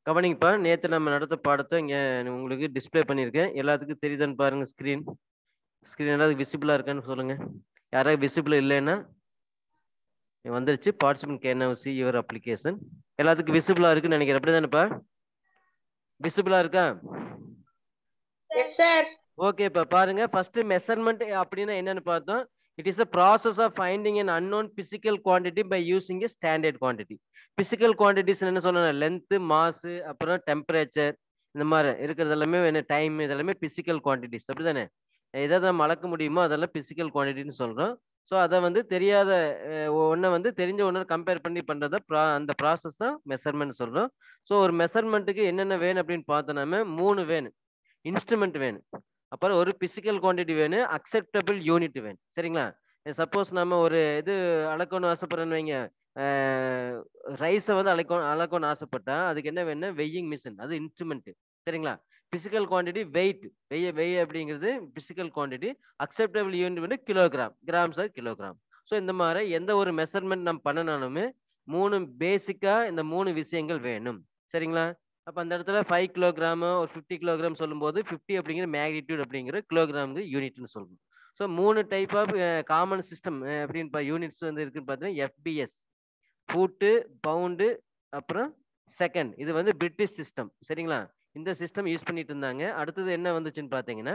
கவனிங்கப்பா நேற்று நம்ம நடத்த பாடத்தை இங்கே உங்களுக்கு டிஸ்ப்ளே பண்ணியிருக்கேன் எல்லாத்துக்கும் தெரியுதான்னு பாருங்க ஸ்க்ரீன் ஸ்க்ரீன் ஏதாவது விசிபிளாக இருக்கான்னு சொல்லுங்க யாராவது விசிபிள் இல்லைன்னா வந்துருச்சு participant can now see your application எல்லாத்துக்கும் விசிபிளாக இருக்குன்னு நினைக்கிறேன் அப்படி தானேப்பா விசிபிளாக இருக்கா எஸ் சார் ஓகேப்பா பாருங்க ஃபர்ஸ்ட் மெஷர்மெண்ட் அப்படின்னா என்னன்னு பார்த்தோம் it is a process of finding an unknown physical quantity by using a standard quantity physical quantities என்ன சொல்லணும் லென்த்து மாசு அப்புறம் டெம்பரேச்சர் இந்த மாதிரி இருக்கிறது எல்லாமே என்ன டைம் இதெல்லாமே பிசிக்கல் குவான்டிட்டிஸ் அப்படிதானே எதை நம்ம அளக்க முடியுமோ அதெல்லாம் பிசிக்கல் குவான்டிட்டின்னு சொல்கிறோம் ஸோ அதை வந்து தெரியாத ஒன்றை வந்து தெரிஞ்ச ஒன்று கம்பேர் பண்ணி பண்ணுறத ப்ரா அந்த ப்ராசஸ் தான் மெஷர்மெண்ட் சொல்கிறோம் ஸோ ஒரு மெஷர்மெண்ட்டுக்கு என்னென்ன வேணும் அப்படின்னு பார்த்தோன்னா மூணு வேணும் இன்ஸ்ட்ருமெண்ட் வேணும் அப்புறம் ஒரு பிசிக்கல் குவான்டிட்டி வேணும் அக்செப்டபிள் யூனிட் வேணும் சரிங்களா சப்போஸ் நம்ம ஒரு இது அளக்கணும்னு ஆசைப்படுறேன்னு வைங்க ரைஸை வந்து அழைக்கணும் அளக்கணும்னு ஆசைப்பட்டா அதுக்கு என்ன வேணும் வெய்யிங் மிஷின் அது இன்ஸ்ட்ருமெண்ட் சரிங்களா பிசிக்கல் குவான்டிட்டி வெயிட் வெய்ய வெய்ய அப்படிங்கிறது பிசிக்கல் குவான்டிட்டி அக்செப்டபிள் யூனிட் வந்து kilogram grams or kilogram so இந்த மாதிரி எந்த ஒரு மெஷர்மெண்ட் நம்ம பண்ணனாலுமே மூணு பேசிக்காக இந்த மூணு விஷயங்கள் வேணும் சரிங்களா அப்போ அந்த இடத்துல ஃபைவ் கிலோகிராமு ஒரு ஃபிஃப்டி கிலோகிராம் சொல்லும்போது ஃபிஃப்டி அப்படிங்கிற மேக்னிடியூட் அப்படிங்கிற கிலோகிராமுக்கு யூனிட்னு சொல்லணும் ஸோ மூணு டைப் ஆஃப் காமன் சிஸ்டம் அப்படின்னு யூனிட்ஸ் வந்து இருக்குன்னு பார்த்தீங்கன்னா எஃபிஎஸ் ஃபூட்டு பவுண்டு அப்புறம் செகண்ட் இது வந்து பிரிட்டிஷ் சிஸ்டம் சரிங்களா இந்த சிஸ்டம் யூஸ் பண்ணிட்டு இருந்தாங்க அடுத்தது என்ன வந்துச்சுன்னு பார்த்தீங்கன்னா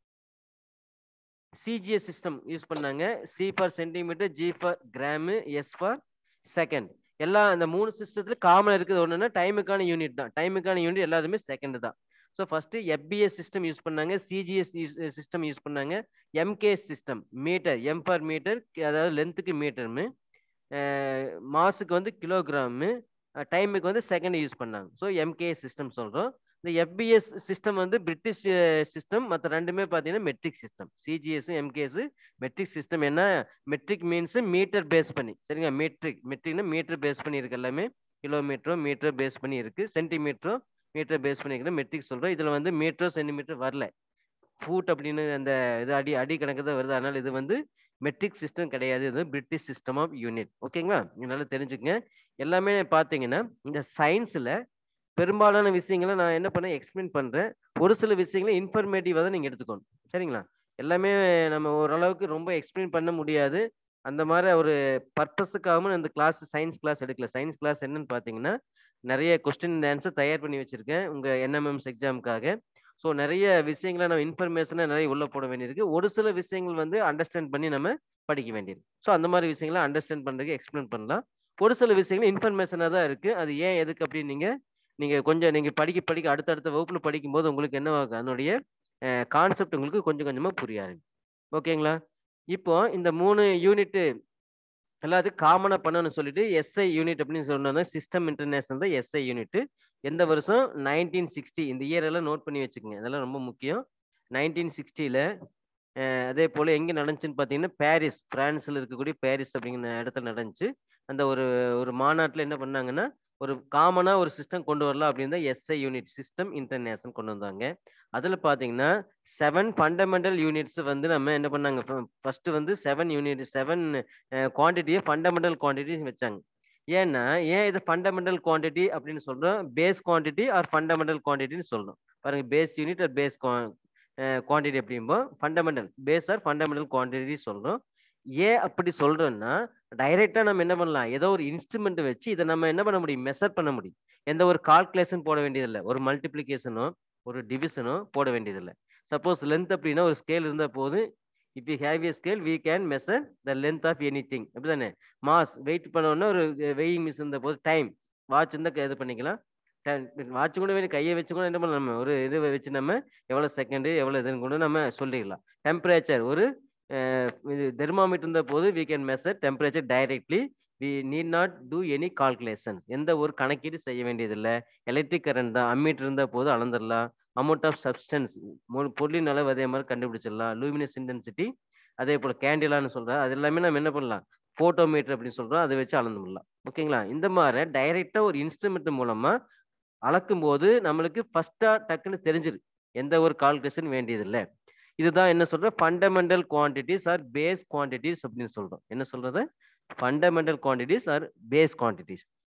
சிஜிஎஸ் சிஸ்டம் யூஸ் பண்ணாங்க C for centimetre G for gram S for second எல்லா அந்த மூணு சிஸ்டத்துல காமன் இருக்குது ஒன்றுன்னா டைமுக்கான யூனிட் தான் டைமுக்கான யூனிட் எல்லாத்துமே செகண்ட் தான் so first FPS system use பண்ணாங்க சிஜிஎஸ் சிஸ்டம் யூஸ் பண்ணாங்க MK system metre M for metre அதாவது லென்த்துக்கு மீட்டர்னு மாசுக்கு வந்து கிலோகிராமு டைமுக்கு வந்து செகண்ட் யூஸ் பண்ணாங்க ஸோ எம்கே சிஸ்டம் சொல்கிறோம் இந்த எஃபிஎஸ் சிஸ்டம் வந்து பிரிட்டிஷ் சிஸ்டம் மற்ற ரெண்டுமே பார்த்தீங்கன்னா metric system CGS MKS metric system என்ன மெட்ரிக் மீன்ஸ் மீட்டர் பேஸ் பண்ணி சரிங்களா மெட்ரிக் மெட்ரிக்னா மீட்டர் பேஸ் பண்ணி இருக்கு எல்லாமே கிலோமீட்டரோ மீட்டர் பேஸ் பண்ணி இருக்கு சென்டிமீட்டரோ மீட்டர் பேஸ் பண்ணிக்கிற மெட்ரிக் சொல்கிறோம் இதில் வந்து மீட்டரோ சென்டிமீட்டர் வரல ஃபூட் அப்படின்னு அந்த இது அடி அடி கணக்கு தான் வருது அதனால இது வந்து மெட்ரிக் சிஸ்டம் கிடையாது இது பிரிட்டிஷ் சிஸ்டம் ஆஃப் யூனிட் ஓகேங்களா நல்லா தெரிஞ்சுக்கங்க எல்லாமே பார்த்தீங்கன்னா இந்த சயின்ஸில் பெரும்பாலான விஷயங்களை நான் என்ன பண்ண எக்ஸ்பிளைன் பண்ணுறேன் ஒரு சில விஷயங்களை இன்ஃபர்மேட்டிவாக தான் நீங்கள் எடுத்துக்கணும் சரிங்களா எல்லாமே நம்ம ஓரளவுக்கு ரொம்ப எக்ஸ்பிளைன் பண்ண முடியாது அந்த மாதிரி ஒரு பர்பஸுக்காகவும் இந்த கிளாஸ் சயின்ஸ் கிளாஸ் எடுக்கல சயின்ஸ் கிளாஸ் என்னன்னு பார்த்தீங்கன்னா நிறைய கொஸ்டின் ஆன்சர் தயார் பண்ணி வச்சிருக்கேன் உங்கள் என்எம்எம்ஸ் எக்ஸாமுக்காக ஸோ நிறைய விஷயங்களை நம்ம இன்ஃபர்மேஷனை நிறைய உள்ள போட வேண்டியிருக்கு ஒரு சில விஷயங்கள் வந்து அண்டர்ஸ்டாண்ட் பண்ணி நம்ம படிக்க வேண்டியிருக்கு ஸோ அந்த மாதிரி விஷயங்களை அண்டர்ஸ்டாண்ட் பண்ணுறதுக்கு எக்ஸ்பிளைன் பண்ணலாம் ஒரு சில விஷயங்கள் இன்ஃபர்மேஷனாக தான் இருக்குது அது ஏன் எதுக்கு அப்படின்னு நீங்கள் நீங்கள் கொஞ்சம் நீங்கள் படிக்க படிக்க அடுத்தடுத்த வகுப்பில் படிக்கும்போது உங்களுக்கு என்ன ஆகும் அதனுடைய கான்செப்ட் உங்களுக்கு கொஞ்சம் கொஞ்சமாக புரிய ஆரம்பிக்கும் ஓகேங்களா இப்போ இந்த மூணு யூனிட்டு எல்லாத்துக்கும் காமனாக பண்ணணும்னு சொல்லிட்டு எஸ்ஐ யூனிட் அப்படின்னு சொன்னோம்னா சிஸ்டம் இன்டர்நேஷனல் தான் எஸ்ஐ யூனிட் எந்த வருஷம் நைன்டீன் சிக்ஸ்டி இந்த இயர் எல்லாம் நோட் பண்ணி வச்சுக்கோங்க இதெல்லாம் ரொம்ப முக்கியம் நைன்டீன் சிக்ஸ்டியில் அதே போல் எங்கே நடந்துச்சுன்னு பார்த்தீங்கன்னா பாரிஸ் ஃப்ரான்ஸில் இருக்கக்கூடிய பாரிஸ் அப்படிங்கிற இடத்துல நடந்துச்சு அந்த ஒரு ஒரு மாநாட்டில் என்ன பண்ணாங்கன்னா ஒரு காமனாக ஒரு சிஸ்டம் கொண்டு வரலாம் அப்படின்னு தான் எஸ்ஐ யூனிட் சிஸ்டம் இன்டர்நேஷனல் கொண்டு வந்தாங்க அதில் பார்த்தீங்கன்னா செவன் ஃபண்டமெண்டல் யூனிட்ஸ் வந்து நம்ம என்ன பண்ணாங்க ஃபர்ஸ்ட் வந்து செவன் யூனிட் செவன் குவான்டிட்டியை ஃபண்டமெண்டல் குவான்டிட்டிஸ் வச்சாங்க ஏன்னா ஏன் இது ஃபண்டமெண்டல் குவான்டிட்டி அப்படின்னு சொல்கிறோம் பேஸ் குவான்டிட்டி ஆர் ஃபண்டமெண்டல் குவான்டிட்டின்னு சொல்கிறோம் பாருங்க base unit or base quantity அப்படிம்போ fundamental base or fundamental quantity சொல்கிறோம் ஏன் அப்படி சொல்றோம்னா டைரெக்டா நம்ம என்ன பண்ணலாம் ஏதோ ஒரு இன்ஸ்ட்ருமெண்ட் வச்சு இதை நம்ம என்ன பண்ண முடியும் மெஷர் பண்ண முடியும் எந்த ஒரு கால்குலேஷன் போட வேண்டியதில்லை ஒரு மல்டிப்ளிகேஷனோ ஒரு டிவிஷனோ போட வேண்டியதில்லை சப்போஸ் லென்த் அப்படின்னா ஒரு ஸ்கேல் இருந்தால் போதும் if you have a scale we can measure the length of anything அப்படிதானே மாஸ் வெயிட் பண்ணோன்னா ஒரு வெயிங் மிஸ் இருந்த போது டைம் வாட்ச் இருந்தால் இது பண்ணிக்கலாம் வாட்ச் கூட வேணும் கையை வச்சு கூட என்ன பண்ணலாம் நம்ம ஒரு இது வச்சு நம்ம எவ்வளோ செகண்டு எவ்வளோ இதுன்னு கூட நம்ம சொல்லிக்கலாம் டெம்பரேச்சர் ஒரு இது தெர்மாமீட்டர் இருந்த போது we can measure temperature directly we need not to any calculation எந்த ஒரு கணக்கீடு செய்ய வேண்டியதில்லை எலக்ட்ரிக் கரண்ட் தான் அம்மீட்டர் இருந்த போது அளந்துடலாம் அமௌண்ட் ஆஃப் சப்ஸ்டன்ஸ் பொருளின் அளவு அதே மாதிரி கண்டுபிடிச்சிடலாம் லூமினஸ் இன்டென்சிட்டி அதே போல் கேண்டிலான்னு சொல்கிறேன் அது எல்லாமே நம்ம என்ன பண்ணலாம் ஃபோட்டோமீட்டர் அப்படின்னு சொல்கிறோம் அதை வச்சு அளந்துடலாம் ஓகேங்களா இந்த மாதிரி டைரெக்டாக ஒரு இன்ஸ்ட்ருமெண்ட் மூலமாக அளக்கும் போது நம்மளுக்கு ஃபஸ்ட்டாக டக்குன்னு தெரிஞ்சிரு எந்த ஒரு கால்குலேஷன் வேண்டியதில்லை இதுதான் என்ன சொல்ற fundamental quantities are base quantities அப்படின்னு சொல்றோம் என்ன சொல்றது fundamental quantities are base quantities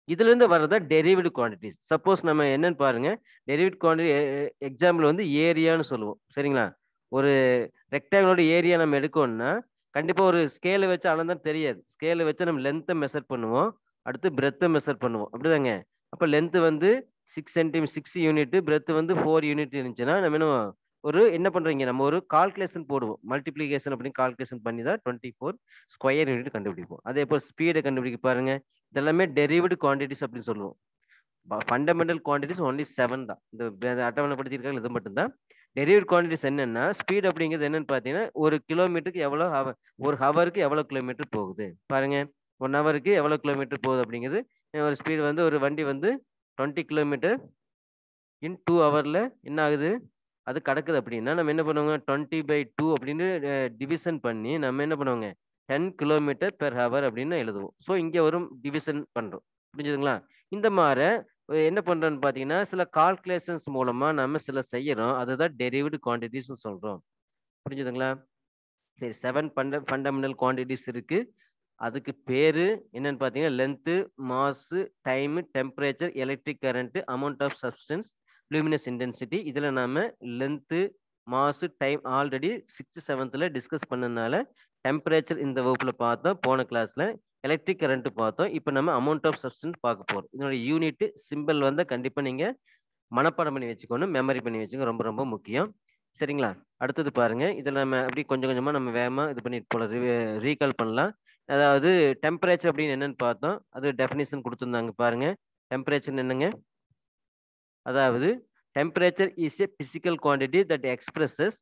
இதுல இருந்து வர்றதா டெரிவ்டு குவான்டிட்டிஸ் சப்போஸ் நம்ம என்னன்னு பாருங்க டெரிவ்ட் குவான்டிட்டி எக்ஸாம்பிள் வந்து ஏரியான்னு சொல்லுவோம் சரிங்களா ஒரு ரெக்டாங்கிளோட ஏரியா நம்ம எடுக்கோம்னா கண்டிப்பா ஒரு ஸ்கேலை வச்சு அளந்தா தெரியாது ஸ்கேலை வச்சு நம்ம லென்த்தை மெஷர் பண்ணுவோம் அடுத்து பிரெத்தை மெஷர் பண்ணுவோம் அப்படிதாங்க அப்போ லென்த் வந்து six centimetre six unit breadth வந்து ஃபோர் யூனிட் இருந்துச்சுன்னா நம்ம என்ன ஒரு என்ன பண்றீங்க நம்ம ஒரு கால்குலேஷன் போடுவோம் மல்டிப்ளிகேஷன் அப்படின்னு கால்குலேஷன் பண்ணி தான் டுவெண்ட்டி ஃபோர் ஸ்கொயர் யூனிட் கண்டுபிடிப்போம் அதே போல் ஸ்பீடை கண்டுபிடிக்க பாருங்க இதெல்லாமே டெரிவ்டு குவான்டிட்டிஸ் அப்படின்னு சொல்லுவோம் ஃபண்டமெண்டல் குவான்டிட்டிஸ் ஒன்லி செவன் தான் இந்த அட்டவணைப்படுத்தியிருக்காங்க இது மட்டும்தான் டெரிவ்ட் குவான்டிட்டிஸ் என்னன்னா ஸ்பீட் அப்படிங்கிறது என்னன்னு பார்த்தீங்கன்னா ஒரு கிலோமீட்டருக்கு எவ்வளோ ஹவர் ஒரு ஹவருக்கு எவ்வளோ கிலோமீட்டர் போகுது பாருங்க ஒன் ஹவருக்கு எவ்வளோ கிலோமீட்டர் போகுது அப்படிங்கிறது ஒரு ஸ்பீடு வந்து ஒரு வண்டி வந்து டுவெண்ட்டி கிலோமீட்டர் இன் டூ ஹவரில் என்ன ஆகுது அது கிடக்குது அப்படின்னா நம்ம என்ன பண்ணுவோங்க டுவெண்ட்டி பை டூ அப்படின்னு டிவிஷன் பண்ணி நம்ம என்ன பண்ணுவோங்க டென் கிலோமீட்டர் பெர் ஹவர் அப்படின்னு எழுதுவோம் ஸோ இங்கே ஒரு டிவிஷன் பண்ணுறோம் புரிஞ்சுதுங்களா இந்த மாதிரி என்ன பண்ணுறோன்னு பார்த்தீங்கன்னா சில கால்குலேஷன்ஸ் மூலமாக நம்ம சில செய்யறோம் அதுதான் டெரிவ்டு குவான்டிட்டிஸ்னு சொல்கிறோம் புரிஞ்சுதுங்களா சரி செவன் ஃபண்ட ஃபண்டமெண்டல் குவான்டிட்டிஸ் இருக்கு அதுக்கு பேரு என்னன்னு பார்த்தீங்கன்னா length mass time temperature electric current amount of substance luminous intensity இதில் நாம length mass time already sixth செவன்த்தில் டிஸ்கஸ் பண்ணதுனால டெம்பரேச்சர் இந்த வகுப்பில் பார்த்தோம் போன கிளாஸில் எலக்ட்ரிக் கரண்ட் பார்த்தோம் இப்போ நம்ம அமௌண்ட் ஆஃப் சப்ஸ்டன்ஸ் பார்க்க போகிறோம் இதனோட யூனிட் சிம்பிள் வந்து கண்டிப்பாக நீங்கள் மனப்பாடம் பண்ணி வச்சுக்கணும் மெமரி பண்ணி வச்சுக்கோங்க ரொம்ப ரொம்ப முக்கியம் சரிங்களா அடுத்தது பாருங்க இதில் நம்ம அப்படி கொஞ்சம் கொஞ்சமாக நம்ம வேகமாக இது பண்ணிட்டு போல ரீகால் பண்ணலாம் அதாவது டெம்பரேச்சர் அப்படின்னு என்னன்னு பார்த்தோம் அது டெஃபினேஷன் கொடுத்துருந்தாங்க பாருங்க டெம்பரேச்சர் என்னங்க அதாவது temperature is a physical quantity that expresses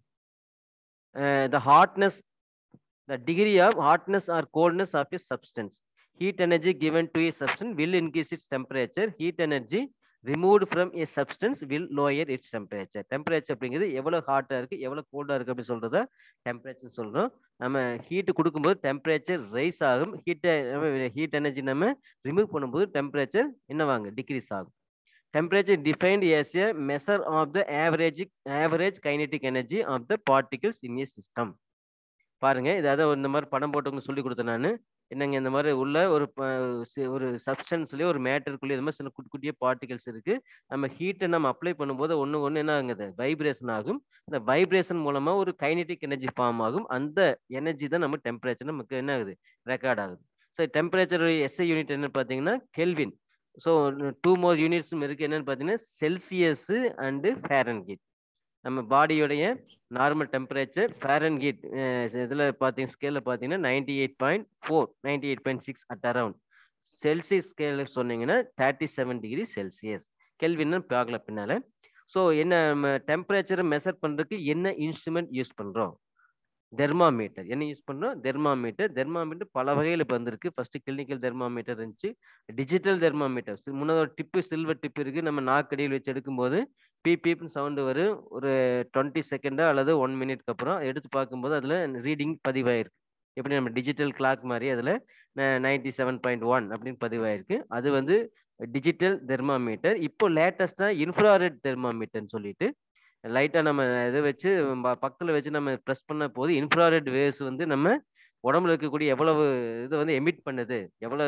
the hotness the degree of hotness or coldness of a substance. Heat energy given to a substance will increase its temperature. Heat energy removed from a substance will lower its temperature. Temperature அப்படிங்கிறது எவ்வளோ ஹாட்டாக இருக்குது எவ்வளோ கோல்டாக இருக்குது அப்படின்னு சொல்கிறத temperature சொல்கிறோம் நம்ம ஹீட் கொடுக்கும்போது டெம்பரேச்சர் ரைஸ் ஆகும் ஹீட்டை ஹீட் எனர்ஜி நம்ம ரிமூவ் பண்ணும்போது டெம்பரேச்சர் என்னவாங்க டிக்ரீஸ் ஆகும் temperature defined as a measure of the average average kinetic energy of the particles in a system பாருங்க இதாவது இந்த மாதிரி படம் போட்டவங்க சொல்லி கொடுத்தேன் நான் என்னங்க இந்த மாதிரி உள்ள ஒரு ஒரு சப்ஸ்டன்ஸ்லயே ஒரு மேட்டருக்குள்ளேயே இது மாதிரி சில குட்டி குட்டியே பார்ட்டிகல்ஸ் இருக்கு நம்ம ஹீட்டை நம்ம அப்ளை பண்ணும்போது ஒன்று ஒன்று என்ன ஆகுது வைப்ரேஷன் ஆகும் இந்த வைப்ரேஷன் மூலமா ஒரு கைனெட்டிக் எனர்ஜி ஃபார்ம் ஆகும் அந்த எனர்ஜி தான் நம்ம டெம்பரேச்சர் நமக்கு என்ன ஆகுது ரெக்கார்ட் ஆகுது ஸோ டெம்பரேச்சர் எஸ்ஐ யூனிட் என்னன்னு பார்த்தீங்கன்னா கெல்வின் ஸோ டூ மோர் யூனிட்ஸும் இருக்கு என்னன்னு பார்த்தீங்கன்னா செல்சியஸ் அண்டு ஃபேரன் ஹீட் நம்ம பாடியோடைய நார்மல் டெம்பரேச்சர் ஃபேரன் ஹீட் இதில் பார்த்தீங்க ஸ்கேலில் பார்த்தீங்கன்னா ninety eight point four ninety eight point six at around Celsius scale சொன்னீங்கன்னா தேர்ட்டி செவன் டிகிரி செல்சியஸ் கெல்வின்னு பார்க்கல பின்னால ஸோ என்ன நம்ம டெம்பரேச்சரை மெஷர் பண்ணுறதுக்கு என்ன இன்ஸ்ட்ருமெண்ட் யூஸ் பண்ணுறோம் தெர்மாமீட்டர் என்ன யூஸ் பண்ணுறோம் தெர்மாமீட்டர் தெர்மாமீட்டர் பல வகையில் இப்போ வந்திருக்கு ஃபர்ஸ்ட் கிளினிக்கல் தெர்மாமீட்டர் இருந்துச்சு டிஜிட்டல் தெர்மாமீட்டர் முன்னதோட டிப்பு சில்வர் டிப் இருக்கு நம்ம நாக்கடியில் வச்சு எடுக்கும்போது பீப் பீப்னு சவுண்டு வரும் ஒரு டுவெண்ட்டி செகண்டா அல்லது ஒன் மினிட்க்கு அப்புறம் எடுத்து பார்க்கும்போது அதில் ரீடிங் பதிவாயிருக்கு எப்படி நம்ம டிஜிட்டல் கிளாக் மாதிரி அதில் நைன்டி செவன் பாயிண்ட் ஒன் அப்படின்னு பதிவாயிருக்கு அது வந்து டிஜிட்டல் தெர்மாமீட்டர் இப்போ லேட்டஸ்டாக இன்ஃப்ராரெட் தெர்மாமீட்டர்னு சொல்லிட்டு லைட்டாக நம்ம இதை வச்சு பக்கத்தில் வச்சு நம்ம ப்ரெஸ் பண்ண போது இன்ஃப்ராரெட் வேவ்ஸ் வந்து நம்ம உடம்புல இருக்கக்கூடிய எவ்வளவு இது வந்து எமிட் பண்ணுது எவ்வளோ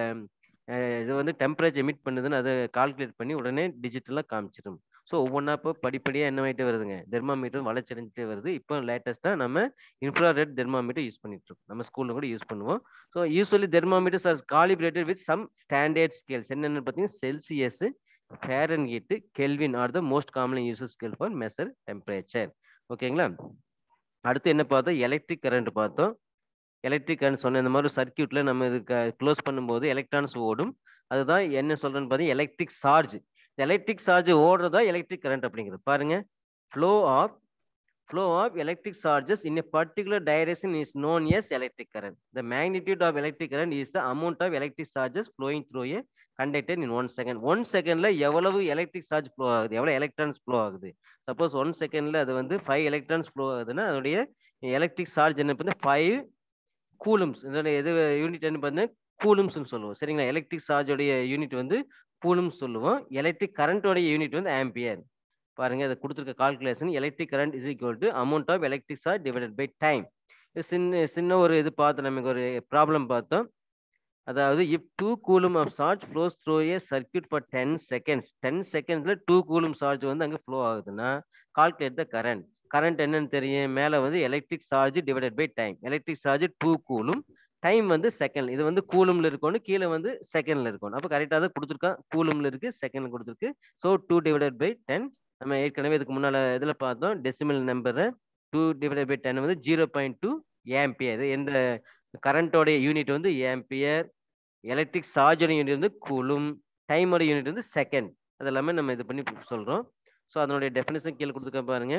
இது வந்து டெம்பரேச்சர் எமிட் பண்ணுதுன்னு அதை கால்குலேட் பண்ணி உடனே டிஜிட்டலாக காமிச்சிடும் ஸோ ஒவ்வொன்றா இப்போ படிப்படியாக என்னவாயிட்டே வருதுங்க தெர்மாமீட்டர் வளர்ச்சியடைஞ்சிட்டே வருது இப்போ லேட்டஸ்ட்டாக நம்ம இன்ஃப்ராரெட் தெர்மாமீட்டர் யூஸ் பண்ணிட்டு இருக்கோம் நம்ம ஸ்கூலில் கூட யூஸ் பண்ணுவோம் so usually thermometers are calibrated with some standard scales என்னென்னு பார்த்தீங்கன்னா Celsius Fahrenheit Kelvin are the most common uses scale for measure temperature ஓகேங்களா அடுத்து என்ன பார்த்தோம் எலக்ட்ரிக் கரண்ட் பார்த்தோம் எலக்ட்ரிக் கரண்ட் சொன்ன இந்த மாதிரி சர்க்கியூட்ல நம்ம இது க்ளோஸ் பண்ணும்போது எலக்ட்ரான்ஸ் ஓடும் அதுதான் என்ன சொல்றேன்னு பார்த்தீங்கன்னா எலக்ட்ரிக் சார்ஜ் எலக்ட்ரிக் சார்ஜ் ஓடுறதா எலக்ட்ரிக் கரண்ட் அப்படிங்கிறது பாருங்க flow of flow of electric charges in a particular direction is known as electric current. The magnitude of electric current is the amount of electric charges flowing through a conductor in one second. One செகண்ட்ல எவ்வளவு electric charge flow ஆகுது எவ்வளவு electrons flow ஆகுது suppose one செகண்ட்ல அது வந்து five electrons flow ஆகுதுன்னா அதோடைய எலக்ட்ரிக் சார்ஜ் என்ன பண்ணி ஃபைவ் கூலம்ஸ் இதோட எது யூனிட் என்ன பண்ண கூலம்ஸ்னு சொல்லுவோம் சரிங்களா எலக்ட்ரிக் சார்ஜோடைய யூனிட் வந்து கூலம்ஸ் சொல்லுவோம் எலக்ட்ரிக் கரண்டோடைய யூனிட் வந்து ஆம்பியர் பாருங்க அதை கொடுத்துருக்க calculation electric current is equal to amount of electric charge divided by time சின்ன சின்ன ஒரு இது பார்த்தோம் நமக்கு ஒரு ப்ராப்ளம் பார்த்தோம் அதாவது if two coulomb of charge flows through a circuit for ten seconds ten செகண்ட்ஸ்ல டூ கூலும் சார்ஜ் வந்து அங்கே ஃப்ளோ ஆகுதுன்னா கால்குலேட் த கரண்ட் கரண்ட் என்னன்னு தெரியும் மேலே வந்து electric charge divided by time electric charge two coulomb time வந்து second இது வந்து கூலும்ல இருக்கணும் கீழே வந்து செகண்ட்ல இருக்கணும் அப்போ கரெக்டாக தான் கொடுத்துருக்கான் கூலும்ல இருக்கு செகண்ட்ல கொடுத்துருக்கு so two divided by ten நம்ம ஏற்கனவே இதுக்கு முன்னால இதில் பார்த்தோம் டெசிமல் நம்பரை டூ டிவைடட் பை டென் வந்து ஜீரோ பாயிண்ட் டூ ஏம்பியர் எந்த கரண்டோடைய யூனிட் வந்து ஏம்பியர் எலக்ட்ரிக் சார்ஜோட யூனிட் வந்து கூலும் டைமோட யூனிட் வந்து செகண்ட் அது எல்லாமே நம்ம இது பண்ணி சொல்றோம் ஸோ அதனுடைய டெஃபினேஷன் கீழே கொடுத்துருக்க பாருங்க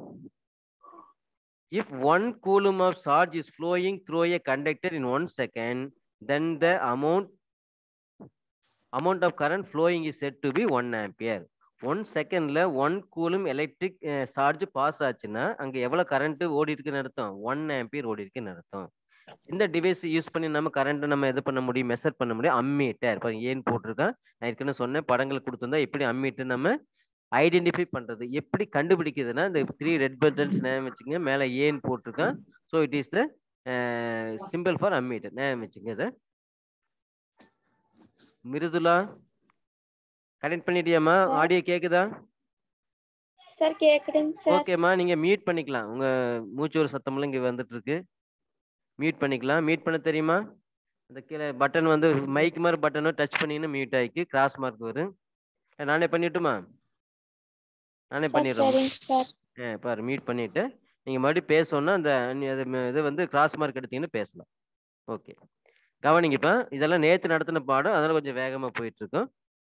if one coulomb of charge is flowing through a conductor in one second then the amount amount of current flowing is said to be one ampere one செகண்ட்ல one coulomb electric charge pass ஆச்சுன்னா அங்க எவ்வளவு current ஓடி இருக்குன்னு அர்த்தம் one ampere ஓடி இருக்குன்னு அர்த்தம் இந்த டிவைஸ் யூஸ் பண்ணி நம்ம கரண்ட் நம்ம இது பண்ண முடியும் மெஷர் பண்ண முடியும் அம்மீட்டர் இப்போ ஏன் போட்டிருக்கேன் நான் ஏற்கனவே சொன்னேன் படங்கள் கொடுத்துருந்தா எப்படி அம்மீட்டர் நம்ம ஐடென்டிஃபை பண்றது எப்படி கண்டுபிடிக்குதுன்னா இந்த த்ரீ ரெட் பட்டன்ஸ் நேம் வச்சுங்க மேலே ஏன் போட்டிருக்கேன் so it is the simple for ammeter name வச்சுங்க இதை மிருதுலா கனெக்ட் பண்ணிட்டியாம்மா ஆடியோ கேக்குதா சார் கேக்குதுங்க சார் ஓகேம்மா நீங்க மியூட் பண்ணிக்கலாம் உங்க மூச்சு ஒரு சத்தம்லாம் இங்க வந்துட்டு இருக்கு மியூட் பண்ணிக்கலாம் மியூட் பண்ண தெரியுமா அந்த கீழே பட்டன் வந்து மைக் மாதிரி பட்டனோ டச் பண்ணீங்கன்னா மியூட் ஆயிக்கு கிராஸ் மார்க் வரும் ஏ, நானே பண்ணிட்டுமா நானே சார் பண்ணிடுறேன் சரிங்க சார் ஆ பாரு மியூட் பண்ணிட்டு நீங்க மறுபடியும் பேசணும்னா அந்த நீ அது ம- இது வந்து கிராஸ் மார்க் எடுத்தீங்கன்னா பேசலாம் ஓகே கவனிங்க இப்ப இதெல்லாம் நேத்து நடத்தின பாடம் அதெல்லாம் கொஞ்சம் வேகமா போயிட்டு இருக்கும்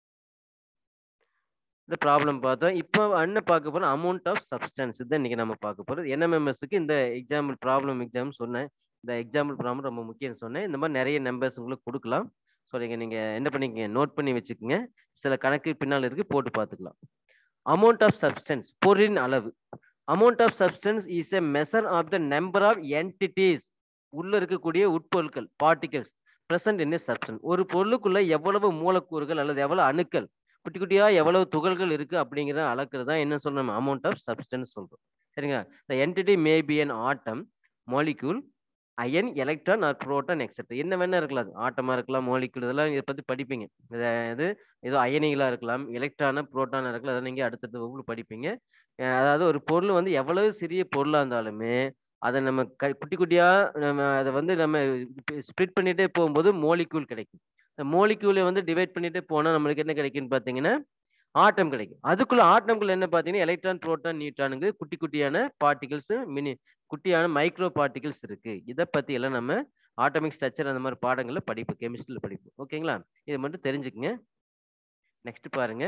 இந்த ப்ராப்ளம் பார்த்தோம் இப்போ என்ன பார்க்க போறோம் அமௌண்ட் ஆஃப் சப்ஸ்டன்ஸ் இதுதான் இன்னைக்கு நம்ம பார்க்க போறோம் என்எம்எம்எஸ்க்கு இந்த எக்ஸாம்பிள் ப்ராப்ளம் எக்ஸாம் சொன்னேன் இந்த எக்ஸாம்பிள் ப்ராப்ளம் ரொம்ப முக்கியம் சொன்னேன் இந்த மாதிரி நிறைய நம்பர்ஸ் உங்களுக்கு கொடுக்கலாம் ஸோ நீங்கள் நீங்கள் என்ன பண்ணிக்கங்க நோட் பண்ணி வச்சுக்கோங்க சில கணக்கு பின்னால் இருக்கு போட்டு பார்த்துக்கலாம் அமௌண்ட் ஆஃப் சப்ஸ்டன்ஸ் பொருளின் அளவு amount of substance is a measure of the number of entities உள்ள இருக்கக்கூடிய உட்பொருட்கள் பார்ட்டிகல்ஸ் பிரசன்ட் இன் சப்ஸ்டன்ஸ் ஒரு பொருளுக்குள்ள எவ்வளவு மூலக்கூறுகள் அல்லது எவ்வளவு அணுக்கள் குட்டி குட்டியா எவ்வளவு துகள்கள் இருக்கு அப்படிங்கிறத அளக்கிறது தான் என்ன சொல்றோம் அமௌண்ட் ஆஃப் சப்ஸ்டன்ஸ் சொல்றோம் சரிங்க the entity may be an atom molecule ion electron or proton etcetera என்ன வேணா இருக்கலாம் அது ஆட்டமா இருக்கலாம் மாலிக்யூல் இதெல்லாம் இதை பத்தி படிப்பீங்க இதை இது ஏதோ அயனிகளா இருக்கலாம் எலக்ட்ரானா புரோட்டானா இருக்கலாம் அதெல்லாம் நீங்க அடுத்தடுத்த வகுப்புல படிப்பீங்க அஹ் அதாவது ஒரு பொருள் வந்து எவ்வளவு சிறிய பொருளா இருந்தாலுமே அதை நம்ம க குட்டி குட்டியா நம்ம அதை வந்து நம்ம ஸ்ப்ளிட் பண்ணிட்டே போகும்போது மோலிக்யூல் கிடைக்கும் இந்த மோலிக்யூலை வந்து டிவைட் பண்ணிட்டே போனா நம்மளுக்கு என்ன கிடைக்கும்னு பார்த்தீங்கன்னா ஆட்டம் கிடைக்கும் அதுக்குள்ள ஆட்டம்குள்ள என்ன பார்த்தீங்கன்னா எலக்ட்ரான் புரோட்டான் நியூட்ரானுங்க குட்டி குட்டியான பார்ட்டிகல்ஸ் மினி குட்டியான மைக்ரோ பார்ட்டிகல்ஸ் இருக்கு இதை பத்தி எல்லாம் நம்ம ஆட்டமிக் ஸ்ட்ரக்சர் அந்த மாதிரி பாடங்கள்ல படிப்போம் கெமிஸ்ட்ரியில் படிப்போம் ஓகேங்களா இதை மட்டும் தெரிஞ்சுக்குங்க நெக்ஸ்ட் பாருங்க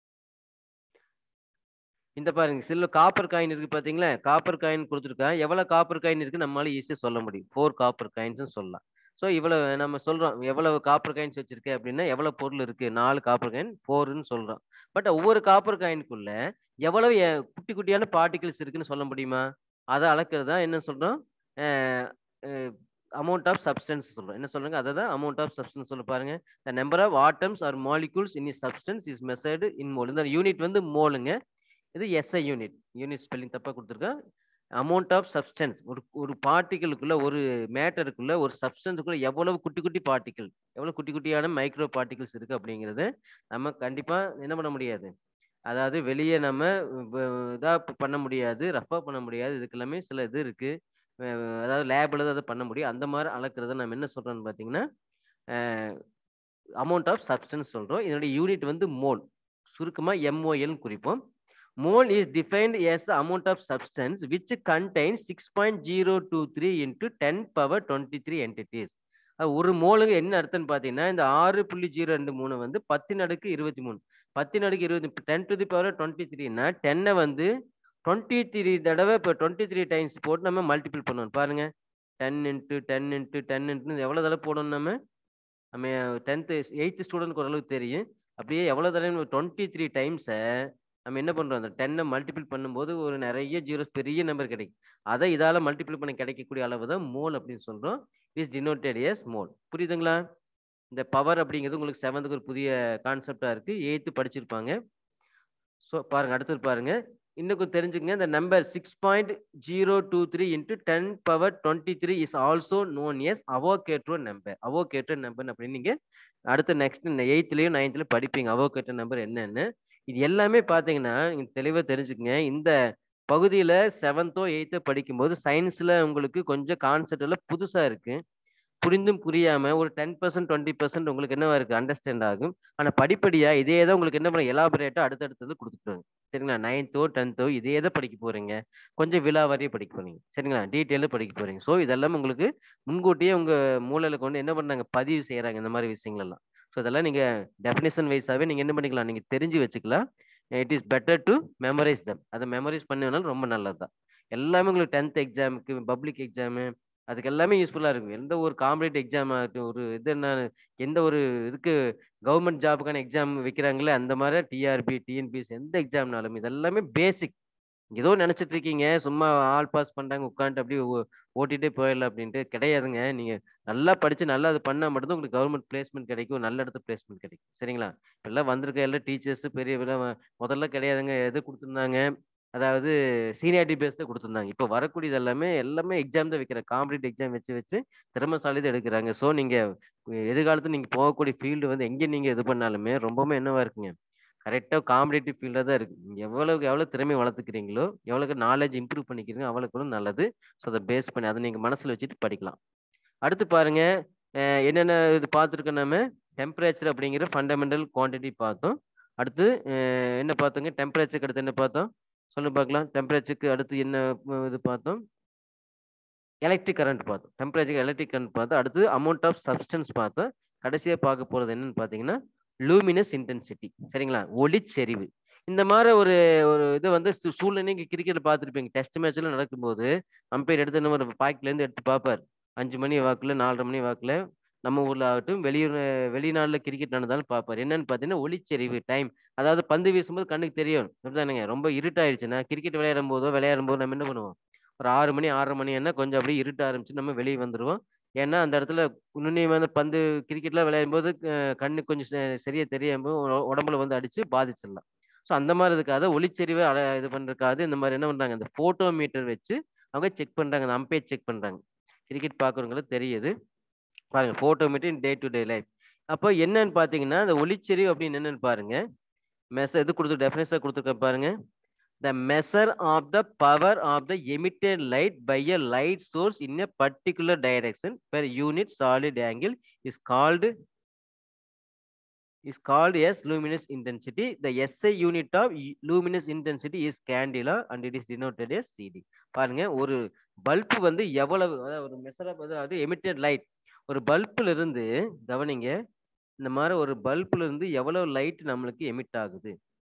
இந்த பாருங்க சில்ல காப்பர் காயின் இருக்கு பாத்தீங்களா காப்பர் காயின் கொடுத்துருக்கேன் எவ்வளவு காப்பர் காயின் இருக்கு நம்மளால ஈஸியா சொல்ல முடியும் ஃபோர் காப்பர் காயின்ஸ் சொல்லலாம் ஸோ இவ்வளவு நம்ம சொல்றோம் எவ்வளவு காப்பர் காயின்ஸ் வச்சிருக்கேன் அப்படின்னா எவ்வளவு பொருள் இருக்கு நாலு காப்பர் காயின் ஃபோர்னு சொல்றோம் பட் ஒவ்வொரு காப்பர் காயினுக்குள்ள எவ்வளவு எ- குட்டி குட்டியான பார்ட்டிகிள்ஸ் இருக்குன்னு சொல்ல முடியுமா அதை அளக்கிறது தான் என்ன சொல்றோம் அமௌண்ட் ஆஃப் சப்ஸ்டன்ஸ் சொல்றோம் என்ன சொல்றாங்க அதை தான் அமௌண்ட் ஆஃப் சப்ஸ்டன்ஸ் சொல்ல பாருங்க the number of atoms or molecules in substance is measured in mole இந்த யூனிட் வந்து மோலுங்க இது எஸ்ஐ யூனிட் யூனிட் ஸ்பெல்லிங் தப்பா கொடுத்துருக்கேன் அமௌண்ட் ஆஃப் சப்ஸ்டன்ஸ் ஒரு ஒரு பார்ட்டிகளுக்குள்ள ஒரு மேட்டருக்குள்ள ஒரு சப்ஸ்டன்ஸுக்குள்ள எவ்வளவு குட்டி குட்டி பார்ட்டிகள் எவ்வளவு குட்டி குட்டியான மைக்ரோ பார்ட்டிகல்ஸ் இருக்கு அப்படிங்கிறது நம்ம கண்டிப்பா என்ன பண்ண முடியாது அதாவது வெளியே நம்ம வ- இதா பண்ண முடியாது ரஃபா பண்ண முடியாது இதுக்கு எல்லாமே சில இது இருக்கு அஹ் அதாவது லேபில் தான் அதை பண்ண முடியும் அந்த மாதிரி அளக்குறத நம்ம என்ன சொல்றோம்னு பார்த்தீங்கன்னா அமௌண்ட் ஆஃப் சப்ஸ்டன்ஸ் சொல்றோம் இதனுடைய யூனிட் வந்து மோல் சுருக்கமா எம்ஓஎல் குறிப்போம் mole is defined as the amount of substance which contains 6.023 into 10 power 23 entities அது ஒரு மோலுங்க என்ன அர்த்தம்னு பார்த்தீங்கன்னா இந்த ஆறு புள்ளி ஜீரோ ரெண்டு மூணு வந்து பத்தின் அடுக்கு இருபத்தி மூணு பத்தின் அடுக்கு இருபத்தி ten to the power twenty த்ரீனா டென்னை வந்து டுவெண்ட்டி த்ரீ தடவை இப்போ டுவெண்ட்டி த்ரீ டைம்ஸ் போட்டு நம்ம மல்டிபிள் பண்ணணும் பாருங்க ten into ten into ten into எவ்வளோ தடவை போடணும் நம்ம நம்ம டென்த்து எயித்து ஸ்டூடெண்ட்க்கு ஓரளவுக்கு தெரியும் அப்படியே எவ்வளோ தடவை டுவெண்ட்டி த்ரீ டைம்ஸை நம்ம என்ன பண்றோம் அந்த டென்னை மல்டிபிள் பண்ணும்போது ஒரு நிறைய ஜீரோஸ் பெரிய நம்பர் கிடைக்கும் அதை இதால மல்டிபிள் பண்ண கிடைக்கக்கூடிய அளவு தான் மோல் அப்படின்னு சொல்றோம் இஸ் டினோட்டட் எஸ் மோல் புரியுதுங்களா இந்த பவர் அப்படிங்கிறது உங்களுக்கு செவன்த்துக்கு ஒரு புதிய கான்செப்டா இருக்கு எயித்து படிச்சிருப்பாங்க ஸோ பாருங்க அடுத்தது பாருங்க இன்னும் கொஞ்சம் தெரிஞ்சுக்கங்க இந்த number six point zero two three into ten power twenty three is also known as Avogadro number Avogadro number அப்படின்னு நீங்க அடுத்த நெக்ஸ்ட் எயித்துலயும் நைன்த்லயும் படிப்பீங்க அவோகேட்ரோ நம்பர் என்னன்னு இது எல்லாமே பாத்தீங்கன்னா நீங்க தெளிவா தெரிஞ்சுக்கங்க இந்த பகுதியில செவன்த்தோ எயித்தோ படிக்கும்போது சயின்ஸ்ல உங்களுக்கு கொஞ்சம் கான்செப்ட் எல்லாம் புதுசா இருக்கு புரிந்தும் புரியாம ஒரு டென் பர்சன்ட் டுவெண்ட்டி பர்சன்ட் உங்களுக்கு என்னவா இருக்கு அண்டர்ஸ்டாண்ட் ஆகும் ஆனா படிப்படியா இதே தான் உங்களுக்கு என்ன பண்ண எலாபரேட்டா அடுத்தடுத்தது கொடுத்துருவாங்க சரிங்களா நைன்த்தோ டென்த்தோ இதே தான் படிக்க போறீங்க கொஞ்சம் விழாவாரியே படிக்க போறீங்க சரிங்களா டீட்டெயிலும் படிக்க போறீங்க ஸோ இதெல்லாம் உங்களுக்கு முன்கூட்டியே உங்க மூளையில கொண்டு என்ன பண்ணாங்க பதிவு செய்யறாங்க இந்த மாதிரி விஷயங்கள் எல்லாம் ஸோ இதெல்லாம் நீங்க டெஃபினேஷன் வைஸாவே நீங்க என்ன பண்ணிக்கலாம் நீங்க தெரிஞ்சு வச்சுக்கலாம் it is better to memorize them அதை மெமரைஸ் பண்ணனாலும் ரொம்ப நல்லது தான் எல்லாமே உங்களுக்கு டென்த் எக்ஸாமுக்கு பப்ளிக் எக்ஸாமு அதுக்கு எல்லாமே யூஸ்ஃபுல்லாக இருக்கும் எந்த ஒரு காம்படேட்டிவ் எக்ஸாம் ஆகட்டும் ஒரு இது என்ன எந்த ஒரு இதுக்கு கவர்மெண்ட் ஜாபுக்கான எக்ஸாம் வைக்கிறாங்களே அந்த மாதிரி டிஆர்பி டிஎன்பிஎஸ் எந்த எக்ஸாம்னாலும் இதெல்லாமே பேசிக் ஏதோ நினைச்சிட்டு இருக்கீங்க சும்மா ஆல் பாஸ் பண்றாங்க உட்காந்துட்டு அப்படியே ஓ- ஓட்டிட்டே போயிடலாம் அப்படின்ட்டு கிடையாதுங்க நீங்க நல்லா படிச்சு நல்லா அது பண்ணா மட்டும்தான் உங்களுக்கு கவர்மெண்ட் பிளேஸ்மெண்ட் கிடைக்கும் நல்ல இடத்துல பிளேஸ்மெண்ட் கிடைக்கும் சரிங்களா இப்பெல்லாம் வந்திருக்க எல்லாம் டீச்சர்ஸ் பெரிய வில- முதல்ல கிடையாதுங்க எது கொடுத்துருந்தாங்க அதாவது சீனியாரிட்டி பேஸ் தான் கொடுத்துருந்தாங்க இப்போ வரக்கூடியது எல்லாமே எல்லாமே எக்ஸாம் தான் வைக்கிற காம்படிட்டிவ் எக்ஸாம் வச்சு வச்சு திறமைசாலி தான் எடுக்கிறாங்க ஸோ நீங்க எதிர்காலத்துல நீங்க போகக்கூடிய ஃபீல்டு வந்து எங்க நீங்க இது பண்ணாலுமே ரொம்பவுமே என்னவா இருக்குங்க கரெக்டாக காம்படிட்டிவ் ஃபீல்டாக தான் இருக்கு நீங்க எவ்வளவுக்கு எவ்வளோ திறமை வளர்த்துக்கிறீங்களோ எவ்வளோக்கு நாலேஜ் இம்ப்ரூவ் பண்ணிக்கிறீங்க அவ்வளோக்கு நல்லது ஸோ அதை பேஸ் பண்ணி அதை நீங்க மனசுல வச்சுட்டு படிக்கலாம் அடுத்து பாருங்க அஹ் என்னென்ன இது பார்த்துருக்கோம் நம்ம டெம்பரேச்சர் அப்படிங்கிற ஃபண்டமெண்டல் குவான்டிட்டி பார்த்தோம் அடுத்து அஹ் என்ன பார்த்தோங்க டெம்பரேச்சருக்கு அடுத்து என்ன பார்த்தோம் சொல்லு பார்க்கலாம் டெம்பரேச்சருக்கு அடுத்து என்ன உம், இது பார்த்தோம் எலக்ட்ரிக் கரண்ட் பார்த்தோம் டெம்பரேச்சர் எலக்ட்ரிக் கரண்ட் பார்த்தோம் அடுத்து அமௌண்ட் ஆஃப் சப்ஸ்டன்ஸ் பார்த்தோம் கடைசியாக பார்க்க போகிறது என்னன்னு பார்த்தீங்கன்னா லூமினஸ் இன்டென்சிட்டி சரிங்களா ஒளிச்செறிவு இந்த மாதிரி ஒரு ஒரு இது வந்து சூ- சூழ்நிலை கிரிக்கெட் பார்த்துருப்பீங்க டெஸ்ட் மேட்ச்ல நடக்கும்போது அம்பையர் எடுத்து நம்ம ஒரு பாக்கெட்லேருந்து எடுத்து பார்ப்பார் அஞ்சு மணி வாக்குல நாலரை மணி வாக்குல நம்ம ஊர்ல ஆகட்டும் வெளியூர் வெளிநாடுல கிரிக்கெட் நடந்தாலும் பார்ப்பார் என்னன்னு பார்த்தீங்கன்னா ஒளிச்செறிவு டைம் அதாவது பந்து வீசும்போது கண்ணுக்கு தெரியும் அப்படிதானுங்க ரொம்ப இருட்டாயிடுச்சுன்னா கிரிக்கெட் விளையாடும் போதோ விளையாடும் போது நம்ம என்ன பண்ணுவோம் ஒரு ஆறு மணி ஆறரை மணி என்ன கொஞ்சம் அப்படியே இருட்ட ஆரம்பிச்சு நம்ம வெளியே வந்துருவோம் ஏன்னா அந்த இடத்துல நுண்ணியமான பந்து கிரிக்கெட்லாம் விளையாடும் போது அஹ், கண்ணு கொஞ்சம் செ- சரியா தெரியாம உ- உடம்புல வந்து அடிச்சு பாதிச்சிடலாம் ஸோ அந்த மாதிரி இதுக்காக ஒளிச்செறிவை அட இது பண்றதுக்காக இந்த மாதிரி என்ன பண்றாங்க இந்த போட்டோ மீட்டர் வச்சு அவங்க செக் பண்றாங்க அந்த அம்பையர் செக் பண்றாங்க கிரிக்கெட் பார்க்குறவங்களுக்கு தெரியுது பாருங்க photometer day to day life அப்போ என்னன்னு பார்த்தீங்கன்னா இந்த ஒளிச்செறிவு அப்படின்னு என்னன்னு பாருங்க மெசர் இது கொடுத்து டெஃபினேஷன் கொடுத்துருக்க பாருங்க the measure of the power of the emitted light by a light source in a particular direction per unit solid angle is called is called as luminous intensity the SI unit of u- luminous intensity is candela and it is denoted as CD பாருங்க ஒரு bulb வந்து எவ்வளவு அதாவது ஒரு measure அதாவது emitted light ஒரு பல்புல இருந்து கவனிங்க இந்த மாதிரி ஒரு பல்புல இருந்து எவ்வளவு லைட் நம்மளுக்கு எமிட் ஆகுது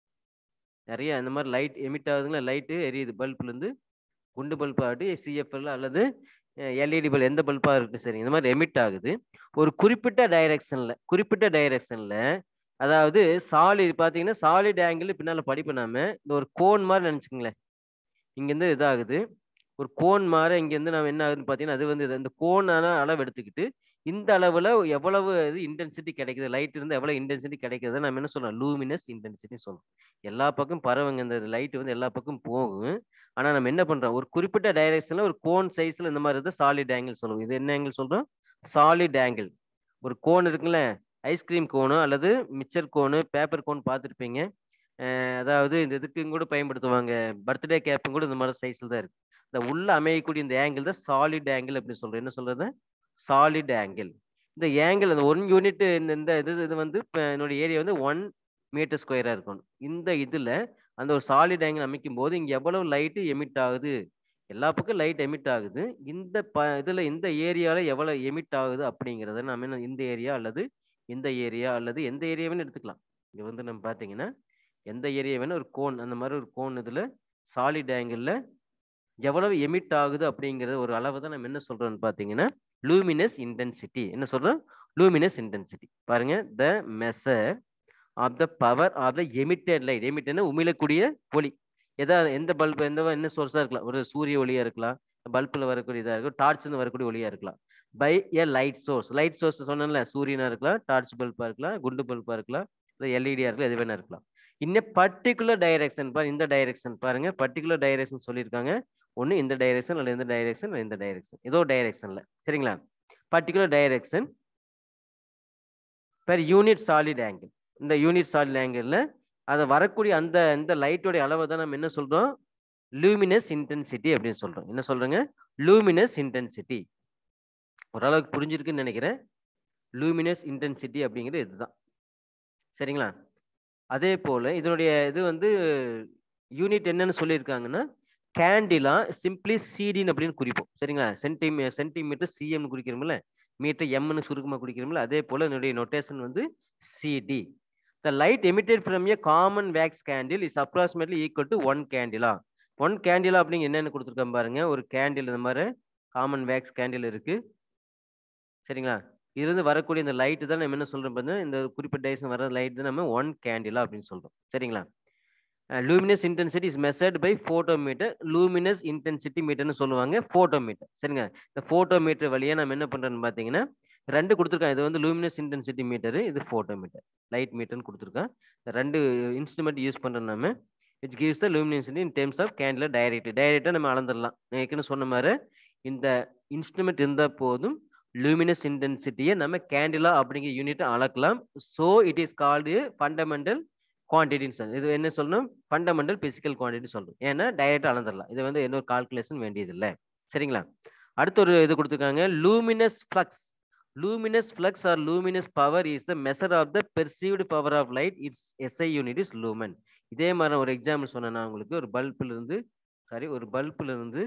நிறைய இந்த மாதிரி லைட் எமிட் ஆகுதுங்களா லைட்டு எரியுது பல்புல இருந்து குண்டு பல்ப் ஆகட்டும் சிஎஃப்எல் அல்லது எல்இடி பல்ப் எந்த பல்பாக இருக்கட்டும் சரி இந்த மாதிரி எமிட் ஆகுது ஒரு குறிப்பிட்ட டைரக்ஷன்ல குறிப்பிட்ட டைரக்ஷன்ல அதாவது சாலிட் பார்த்தீங்கன்னா சாலிட் ஆங்கிள் பின்னால படிப்பு நாம இந்த ஒரு கோன் மாதிரி நினச்சிக்கங்களேன் இங்கேருந்து இதாகுது ஒரு கோன் மாதிரி இங்கேருந்து நம்ம என்ன ஆகுதுன்னு பார்த்தீங்கன்னா அது வந்து இது. இந்த கோனான அளவு எடுத்துக்கிட்டு இந்த அளவுல எவ்வளவு இது இன்டென்சிட்டி கிடைக்குது லைட் இருந்து எவ்வளவு இன்டென்சிட்டி கிடைக்குது நம்ம என்ன சொல்லலாம் லூமினஸ் இன்டென்சிட்டி சொல்லலாம் எல்லா பக்கம் பரவுங்க இந்த லைட் வந்து எல்லா பக்கம் போகும் ஆனா நம்ம என்ன பண்றோம் ஒரு குறிப்பிட்ட டைரக்ஷன்ல ஒரு கோன் சைஸ்ல இந்த மாதிரி இருந்தால் சாலிட் ஆங்கிள் சொல்லுவோம் இது என்ன ஆங்கிள் சொல்றோம் சாலிட் ஆங்கிள் ஒரு கோன் இருக்குல்ல ஐஸ்கிரீம் கோனு அல்லது மிச்சர் கோனு பேப்பர் கோன் பார்த்துருப்பீங்க அதாவது இந்த இதுக்கும் கூட பயன்படுத்துவாங்க பர்த்டே கேப்பும் கூட இந்த மாதிரி சைஸ்ல தான் இருக்கு இந்த உள்ள அமையக்கூடிய இந்த ஆங்கிள் தான் சாலிட் ஆங்கிள் அப்படின்னு சொல்றோம் என்ன சொல்றது சாலிட் ஆங்கிள் இந்த ஆங்கிள் அந்த ஒன் யூனிட் இந்த இந்த இது இது வந்து இப்ப என்னோட ஏரியா வந்து ஒன் மீட்டர் ஸ்கொயரா இருக்கும் இந்த இதுல அந்த ஒரு சாலிட் ஆங்கிள் அமைக்கும் போது இங்க எவ்வளவு லைட் எமிட் ஆகுது எல்லா பக்கம் லைட் எமிட் ஆகுது இந்த ப இதுல இந்த ஏரியால எவ்வளவு எமிட் ஆகுது அப்படிங்கறத நம்ம என்ன இந்த ஏரியா அல்லது இந்த ஏரியா அல்லது எந்த ஏரியாவுன்னு எடுத்துக்கலாம் இங்க வந்து நம்ம பாத்தீங்கன்னா எந்த ஏரியா வேணும் ஒரு கோன் அந்த மாதிரி ஒரு கோன் இதுல சாலிட் ஆங்கிள் எவ்வளவு எமிட் ஆகுது அப்படிங்கறது ஒரு அளவு தான் நம்ம என்ன சொல்றோம்னு பாத்தீங்கன்னா லூமினஸ் இன்டென்சிட்டி என்ன சொல்றோம் லூமினஸ் இன்டென்சிட்டி பாருங்க the measure of the power of the emitted light எமிட்டட்னா உமிழக்கூடிய ஒளி எதாவது எந்த பல்ப் எந்த என்ன சோர்ஸா இருக்கலாம் ஒரு சூரிய ஒளியா இருக்கலாம் பல்பில் வரக்கூடிய இதாக இருக்கும் டார்ச்னு வரக்கூடிய ஒளியா இருக்கலாம் by a light source light source சொன்னேன்ல சூரியனா இருக்கலாம் டார்ச் பல்பா இருக்கலாம் குண்டு பல்பா இருக்கலாம் இல்லை எல்இடியா இருக்கலாம் எது வேணா இருக்கலாம் இன்ன பர்டிகுலர் டைரக்ஷன் பாரு இந்த டைரக்ஷன் பாருங்க பர்டிகுலர் டைரக்ஷன் சொல்லியிருக்காங்க ஒன்று இந்த டைரக்ஷன் அல்லது இந்த டைரக்ஷன் அல்லது இந்த டைரக்ஷன் ஏதோ டைரக்ஷன்ல சரிங்களா particular direction per unit solid angle இந்த யூனிட் சாலிட் ஆங்கிளில் அதை வரக்கூடிய அந்த இந்த லைட்டோடைய அளவை தான் நம்ம என்ன சொல்றோம் லூமினஸ் இன்டென்சிட்டி அப்படின்னு சொல்றோம் என்ன சொல்றேங்க லூமினஸ் இன்டென்சிட்டி ஓரளவுக்கு புரிஞ்சிருக்குன்னு நினைக்கிறேன் லூமினஸ் இன்டென்சிட்டி அப்படிங்கிறது இதுதான் சரிங்களா அதே போல இதனுடைய இது வந்து யூனிட் என்னன்னு சொல்லியிருக்காங்கன்னா கேண்டிலா சிம்பிளி சிடின்னு அப்படின்னு குறிப்போம் சரிங்களா சென்டிமீ சென்டிமீட்டர் சிஎம்னு குறிக்கிறோம்ல மீட்டர் எம்னு சுருக்கமாக குறிக்கிறோம்ல அதே போல என்னுடைய நொட்டேஷன் வந்து CD the light emitted from a common wax candle is approximately equal to one candela one candela அப்படிங்க என்னென்னு கொடுத்துருக்கேன் பாருங்க ஒரு கேண்டில் இந்த மாதிரி காமன் வேக்ஸ் கேண்டில் இருக்கு சரிங்களா இருந்து வரக்கூடிய இந்த லைட்டு தான் நம்ம என்ன சொல்றோம் பார்த்தீங்கன்னா இந்த குறிப்பிட்ட டைசன் வர லைட் தான் நம்ம ஒன் கேண்டிலா அப்படின்னு சொல்றோம் சரிங்களா luminous intensity is measured by photometer luminous intensity மீட்டர்னு சொல்லுவாங்க ஃபோட்டோமீட்டர் சரிங்க இந்த ஃபோட்டோமீட்டர் வழியாக நம்ம என்ன பண்றோம்னு பார்த்தீங்கன்னா ரெண்டு கொடுத்துருக்கான் இது வந்து லூமினஸ் இன்டென்சிட்டி மீட்டர் இது ஃபோட்டோமீட்டர் லைட் மீட்டர்னு கொடுத்துருக்கான் இந்த ரெண்டு இன்ஸ்ட்ருமெண்ட் யூஸ் பண்ணுறோம் நம்ம which gives the luminosity in terms of candle direct டைரக்டாக நம்ம அளந்துடலாம் நான் ஏற்கனவே சொன்ன மாதிரி இந்த இன்ஸ்ட்ருமெண்ட் இருந்தால் போதும் லூமினஸ் இன்டென்சிட்டியை நம்ம கேண்டிலா அப்படிங்கிற யூனிட் அளக்கலாம் so it is called fundamental குவான்டிட்டின்னு சொல்லணும் இது என்ன சொல்லணும் ஃபண்டமெண்டல் பிசிக்கல் குவான்டிட்டி சொல்லணும் ஏன்னா டைரக்டாக அளந்துடலாம் இது வந்து என்ன ஒரு கால்குலேஷன் வேண்டியதில்லை சரிங்களா அடுத்த ஒரு இது கொடுத்துருக்காங்க luminous flux luminous flux or luminous power is the measure of the perceived power of light it's SI unit is lumen இதே மாதிரி ஒரு எக்ஸாம்பிள் சொன்னேன் நான் உங்களுக்கு ஒரு பல்பில் இருந்து சாரி ஒரு பல்பில் இருந்து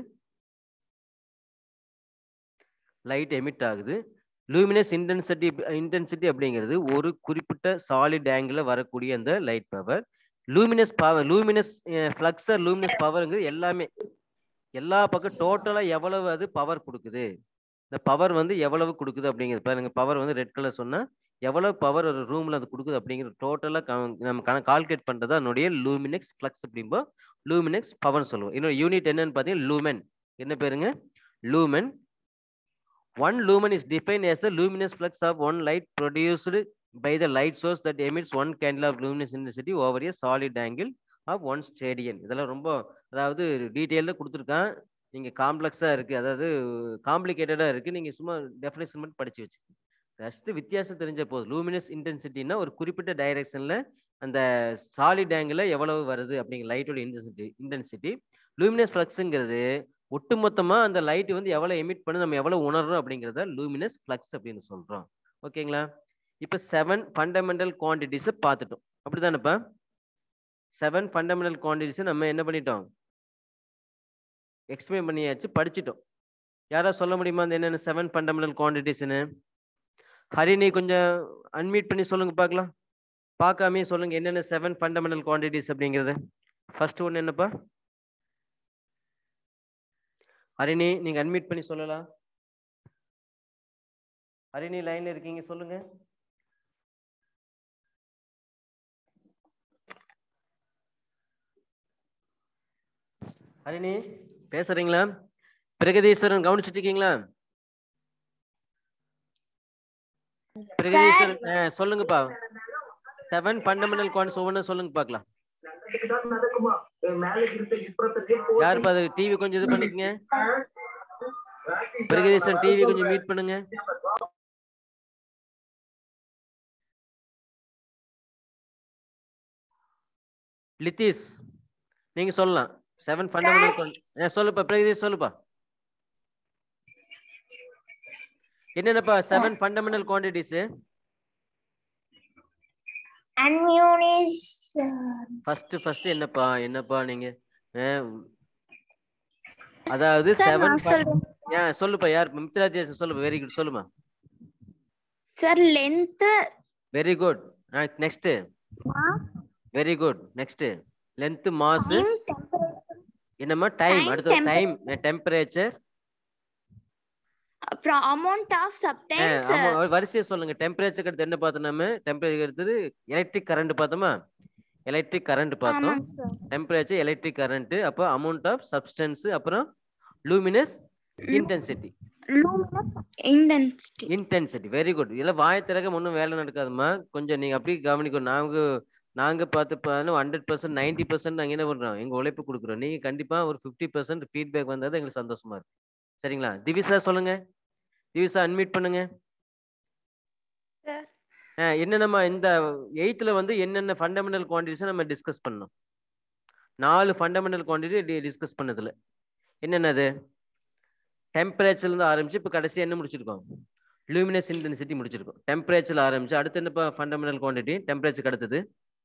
லைட் எமிட் ஆகுது லூமினஸ் இன்டென்சிட்டி இன்டென்சிட்டி அப்படிங்கிறது ஒரு குறிப்பிட்ட சாலிட் ஆங்கிள் வரக்கூடிய அந்த light power luminous power luminous flux luminous பவருங்கிறது எல்லாமே எல்லா பக்கம் டோட்டலாக எவ்வளவு அது பவர் கொடுக்குது இந்த பவர் வந்து எவ்வளவு கொடுக்குது அப்படிங்கிறது பாருங்க பவர் வந்து ரெட் கலர் சொன்னால் எவ்வளவு பவர் ஒரு ரூமில் அது கொடுக்குது அப்படிங்கிறது டோட்டலாக நம்ம கண கால்குலேட் பண்ணுறது அதனுடைய லூமினெக்ஸ் ஃப்ளக்ஸ் அப்படிம்போ லூமினெக்ஸ் பவர்னு சொல்லுவோம் இன்னொரு யூனிட் என்னன்னு பார்த்தீங்கன்னா லூமென் என்ன பேருங்க lumen One lumen is defined as the luminous flux of one light produced by the light source that emits one candle of luminous intensity over a solid angle of one stadian. இதெல்லாம் ரொம்ப அதாவது டீட்டெயிலில் கொடுத்துருக்கான் நீங்கள் காம்ப்ளெக்ஸாக இருக்குது அதாவது காம்ப்ளிகேட்டடாக இருக்குது நீங்கள் சும்மா டெஃபினேஷன் மட்டும் படித்து வச்சுக்கோங்க ஜஸ்ட் வித்தியாசம் தெரிஞ்ச போதும் லூமினஸ் இன்டென்சிட்டினா ஒரு குறிப்பிட்ட டைரக்ஷனில் அந்த சாலிட் ஆங்கிள் எவ்வளவு வருது அப்படிங்கிற லைட்டோட இன்டென்சிட்டி இன்டென்சிட்டி லூமினஸ் ஃப்ளக்ஸுங்கிறது ஒட்டுமொத்தமா அந்த லைட் வந்து எவ்வளவு எமிட் பண்ணி நம்ம எவ்வளவு உணர்றோம் அப்படிங்கிறத லூமினஸ் ஃப்ளக்ஸ் அப்படின்னு சொல்றோம் ஓகேங்களா இப்ப செவன் ஃபண்டமெண்டல் குவான்டிட்டிஸை பார்த்துட்டோம் அப்படிதானப்பா செவன் ஃபண்டமெண்டல் குவான்டிட்டிஸை நம்ம என்ன பண்ணிட்டோம் எக்ஸ்பிளைன் பண்ணியாச்சு படிச்சிட்டோம் யாரா சொல்ல முடியுமா அந்த என்னென்ன செவன் ஃபண்டமெண்டல் குவான்டிட்டிஸ்னு ஹரிணி கொஞ்சம் அன்மியூட் பண்ணி சொல்லுங்க பார்க்கலாம் பார்க்காமே சொல்லுங்க என்னென்ன செவன் ஃபண்டமெண்டல் குவான்டிட்டிஸ் அப்படிங்கிறது ஃபர்ஸ்ட் ஒன்று என்னப்பா ஹரிணி நீங்க அன்மியூட் பண்ணி சொல்லலாம் ஹரிணி லைன்ல இருக்கீங்க சொல்லுங்க ஹரிணி பேசுறீங்களா பிரகதீஸ்வரன் கவனிச்சுட்டு இருக்கீங்களா பிரகதீஸ்வரன் அஹ், சொல்லுங்கப்பா செவன் ஃபண்டமெண்டல் குவான்ஸ் ஒவ்வொன்றும் சொல்லுங்க பார்க்கலாம் யாருப்பா அது டிவி கொஞ்சம் இது பண்ணிக்கங்க பிரகதீஸ்வரன் டிவி கொஞ்சம் மீட் பண்ணுங்க லித்தீஷ் நீங்க சொல்லலாம் செவன் ஃபண்டமெண்டல் சொல்லுப்பா பிரகதீஷ் சொல்லுப்பா என்னென்னப்பா செவன் ஃபண்டமெண்டல் குவான்டிட்டிஸ் அன்யூனிஸ் ஃபர்ஸ்ட் ஃபர்ஸ்ட் என்னப்பா என்னப்பா நீங்க அஹ், அதாவது சார் செவன் நான் சொல்றேன் ஏன் சொல்லுப்பா யார் மித்ராஜேஷ் சொல்லுப்பா வெரி குட் சொல்லுமா sir length very good next very good next length mass என்னம்மா டைம் Time, அடுத்து டைம் temperature. டெம்பரேச்சர் அப்புறம் அமௌண்ட் ஆஃப் சப்டைம்ஸ் வரிசையை சொல்லுங்க டெம்பரேச்சர் அடுத்து என்ன பார்த்தோம் நம்ம டெம்பரேச்சர் அடுத்தது எலக்ட்ரிக் கரண்ட் பார்த்தோமா எலக்ட்ரிக் கரண்ட் பார்த்தோம் ஆமாங்க சார் டெம்பரேச்சர் எலக்ட்ரிக் கரண்ட் அப்போ அமௌண்ட் ஆஃப் சப்ஸ்டன்ஸ் அப்புறம் luminous intensity luminous intensity intensity very good இதெல்லாம் வாய் திறக்க ஒன்றும் வேலை நடக்காதும்மா கொஞ்சம் நீங்க அப்படியே கவனிக்கணும் நாங்க நாங்க பார்த்து ஹண்ட்ரட் பர்சன்ட் நைன்டி பர்சன்ட் நாங்க என்ன பண்றோம் எங்க உழைப்பு கொடுக்குறோம் நீங்க கண்டிப்பா ஒரு ஃபிஃப்டி பர்சன்ட் ஃபீட்பேக் வந்தா தான் எங்களுக்கு சந்தோஷமா இருக்கு சரிங்களா திவிசா சொல்லுங்க திவிசா அன்மியூட் பண்ணுங்க Sir. அஹ் என்னென்னமா இந்த எயித்துல வந்து என்னென்ன ஃபண்டமெண்டல் குவான்டிட்டிஸை நம்ம டிஸ்கஸ் பண்ணோம் நாலு ஃபண்டமெண்டல் குவான்டிட்டி டிஸ்கஸ் பண்ணதுல என்னென்னது டெம்பரேச்சர்ல இருந்து ஆரம்பிச்சு இப்போ கடைசி என்ன முடிச்சிருக்கோம் லூமினஸ் இன்டென்சிட்டி முடிச்சிருக்கோம் டெம்பரேச்சர்ல ஆரம்பிச்சு அடுத்து என்ன ஃபண்டமெண்டல் குவான்டிட்டி டெம்பரேச்சர் அடுத்தது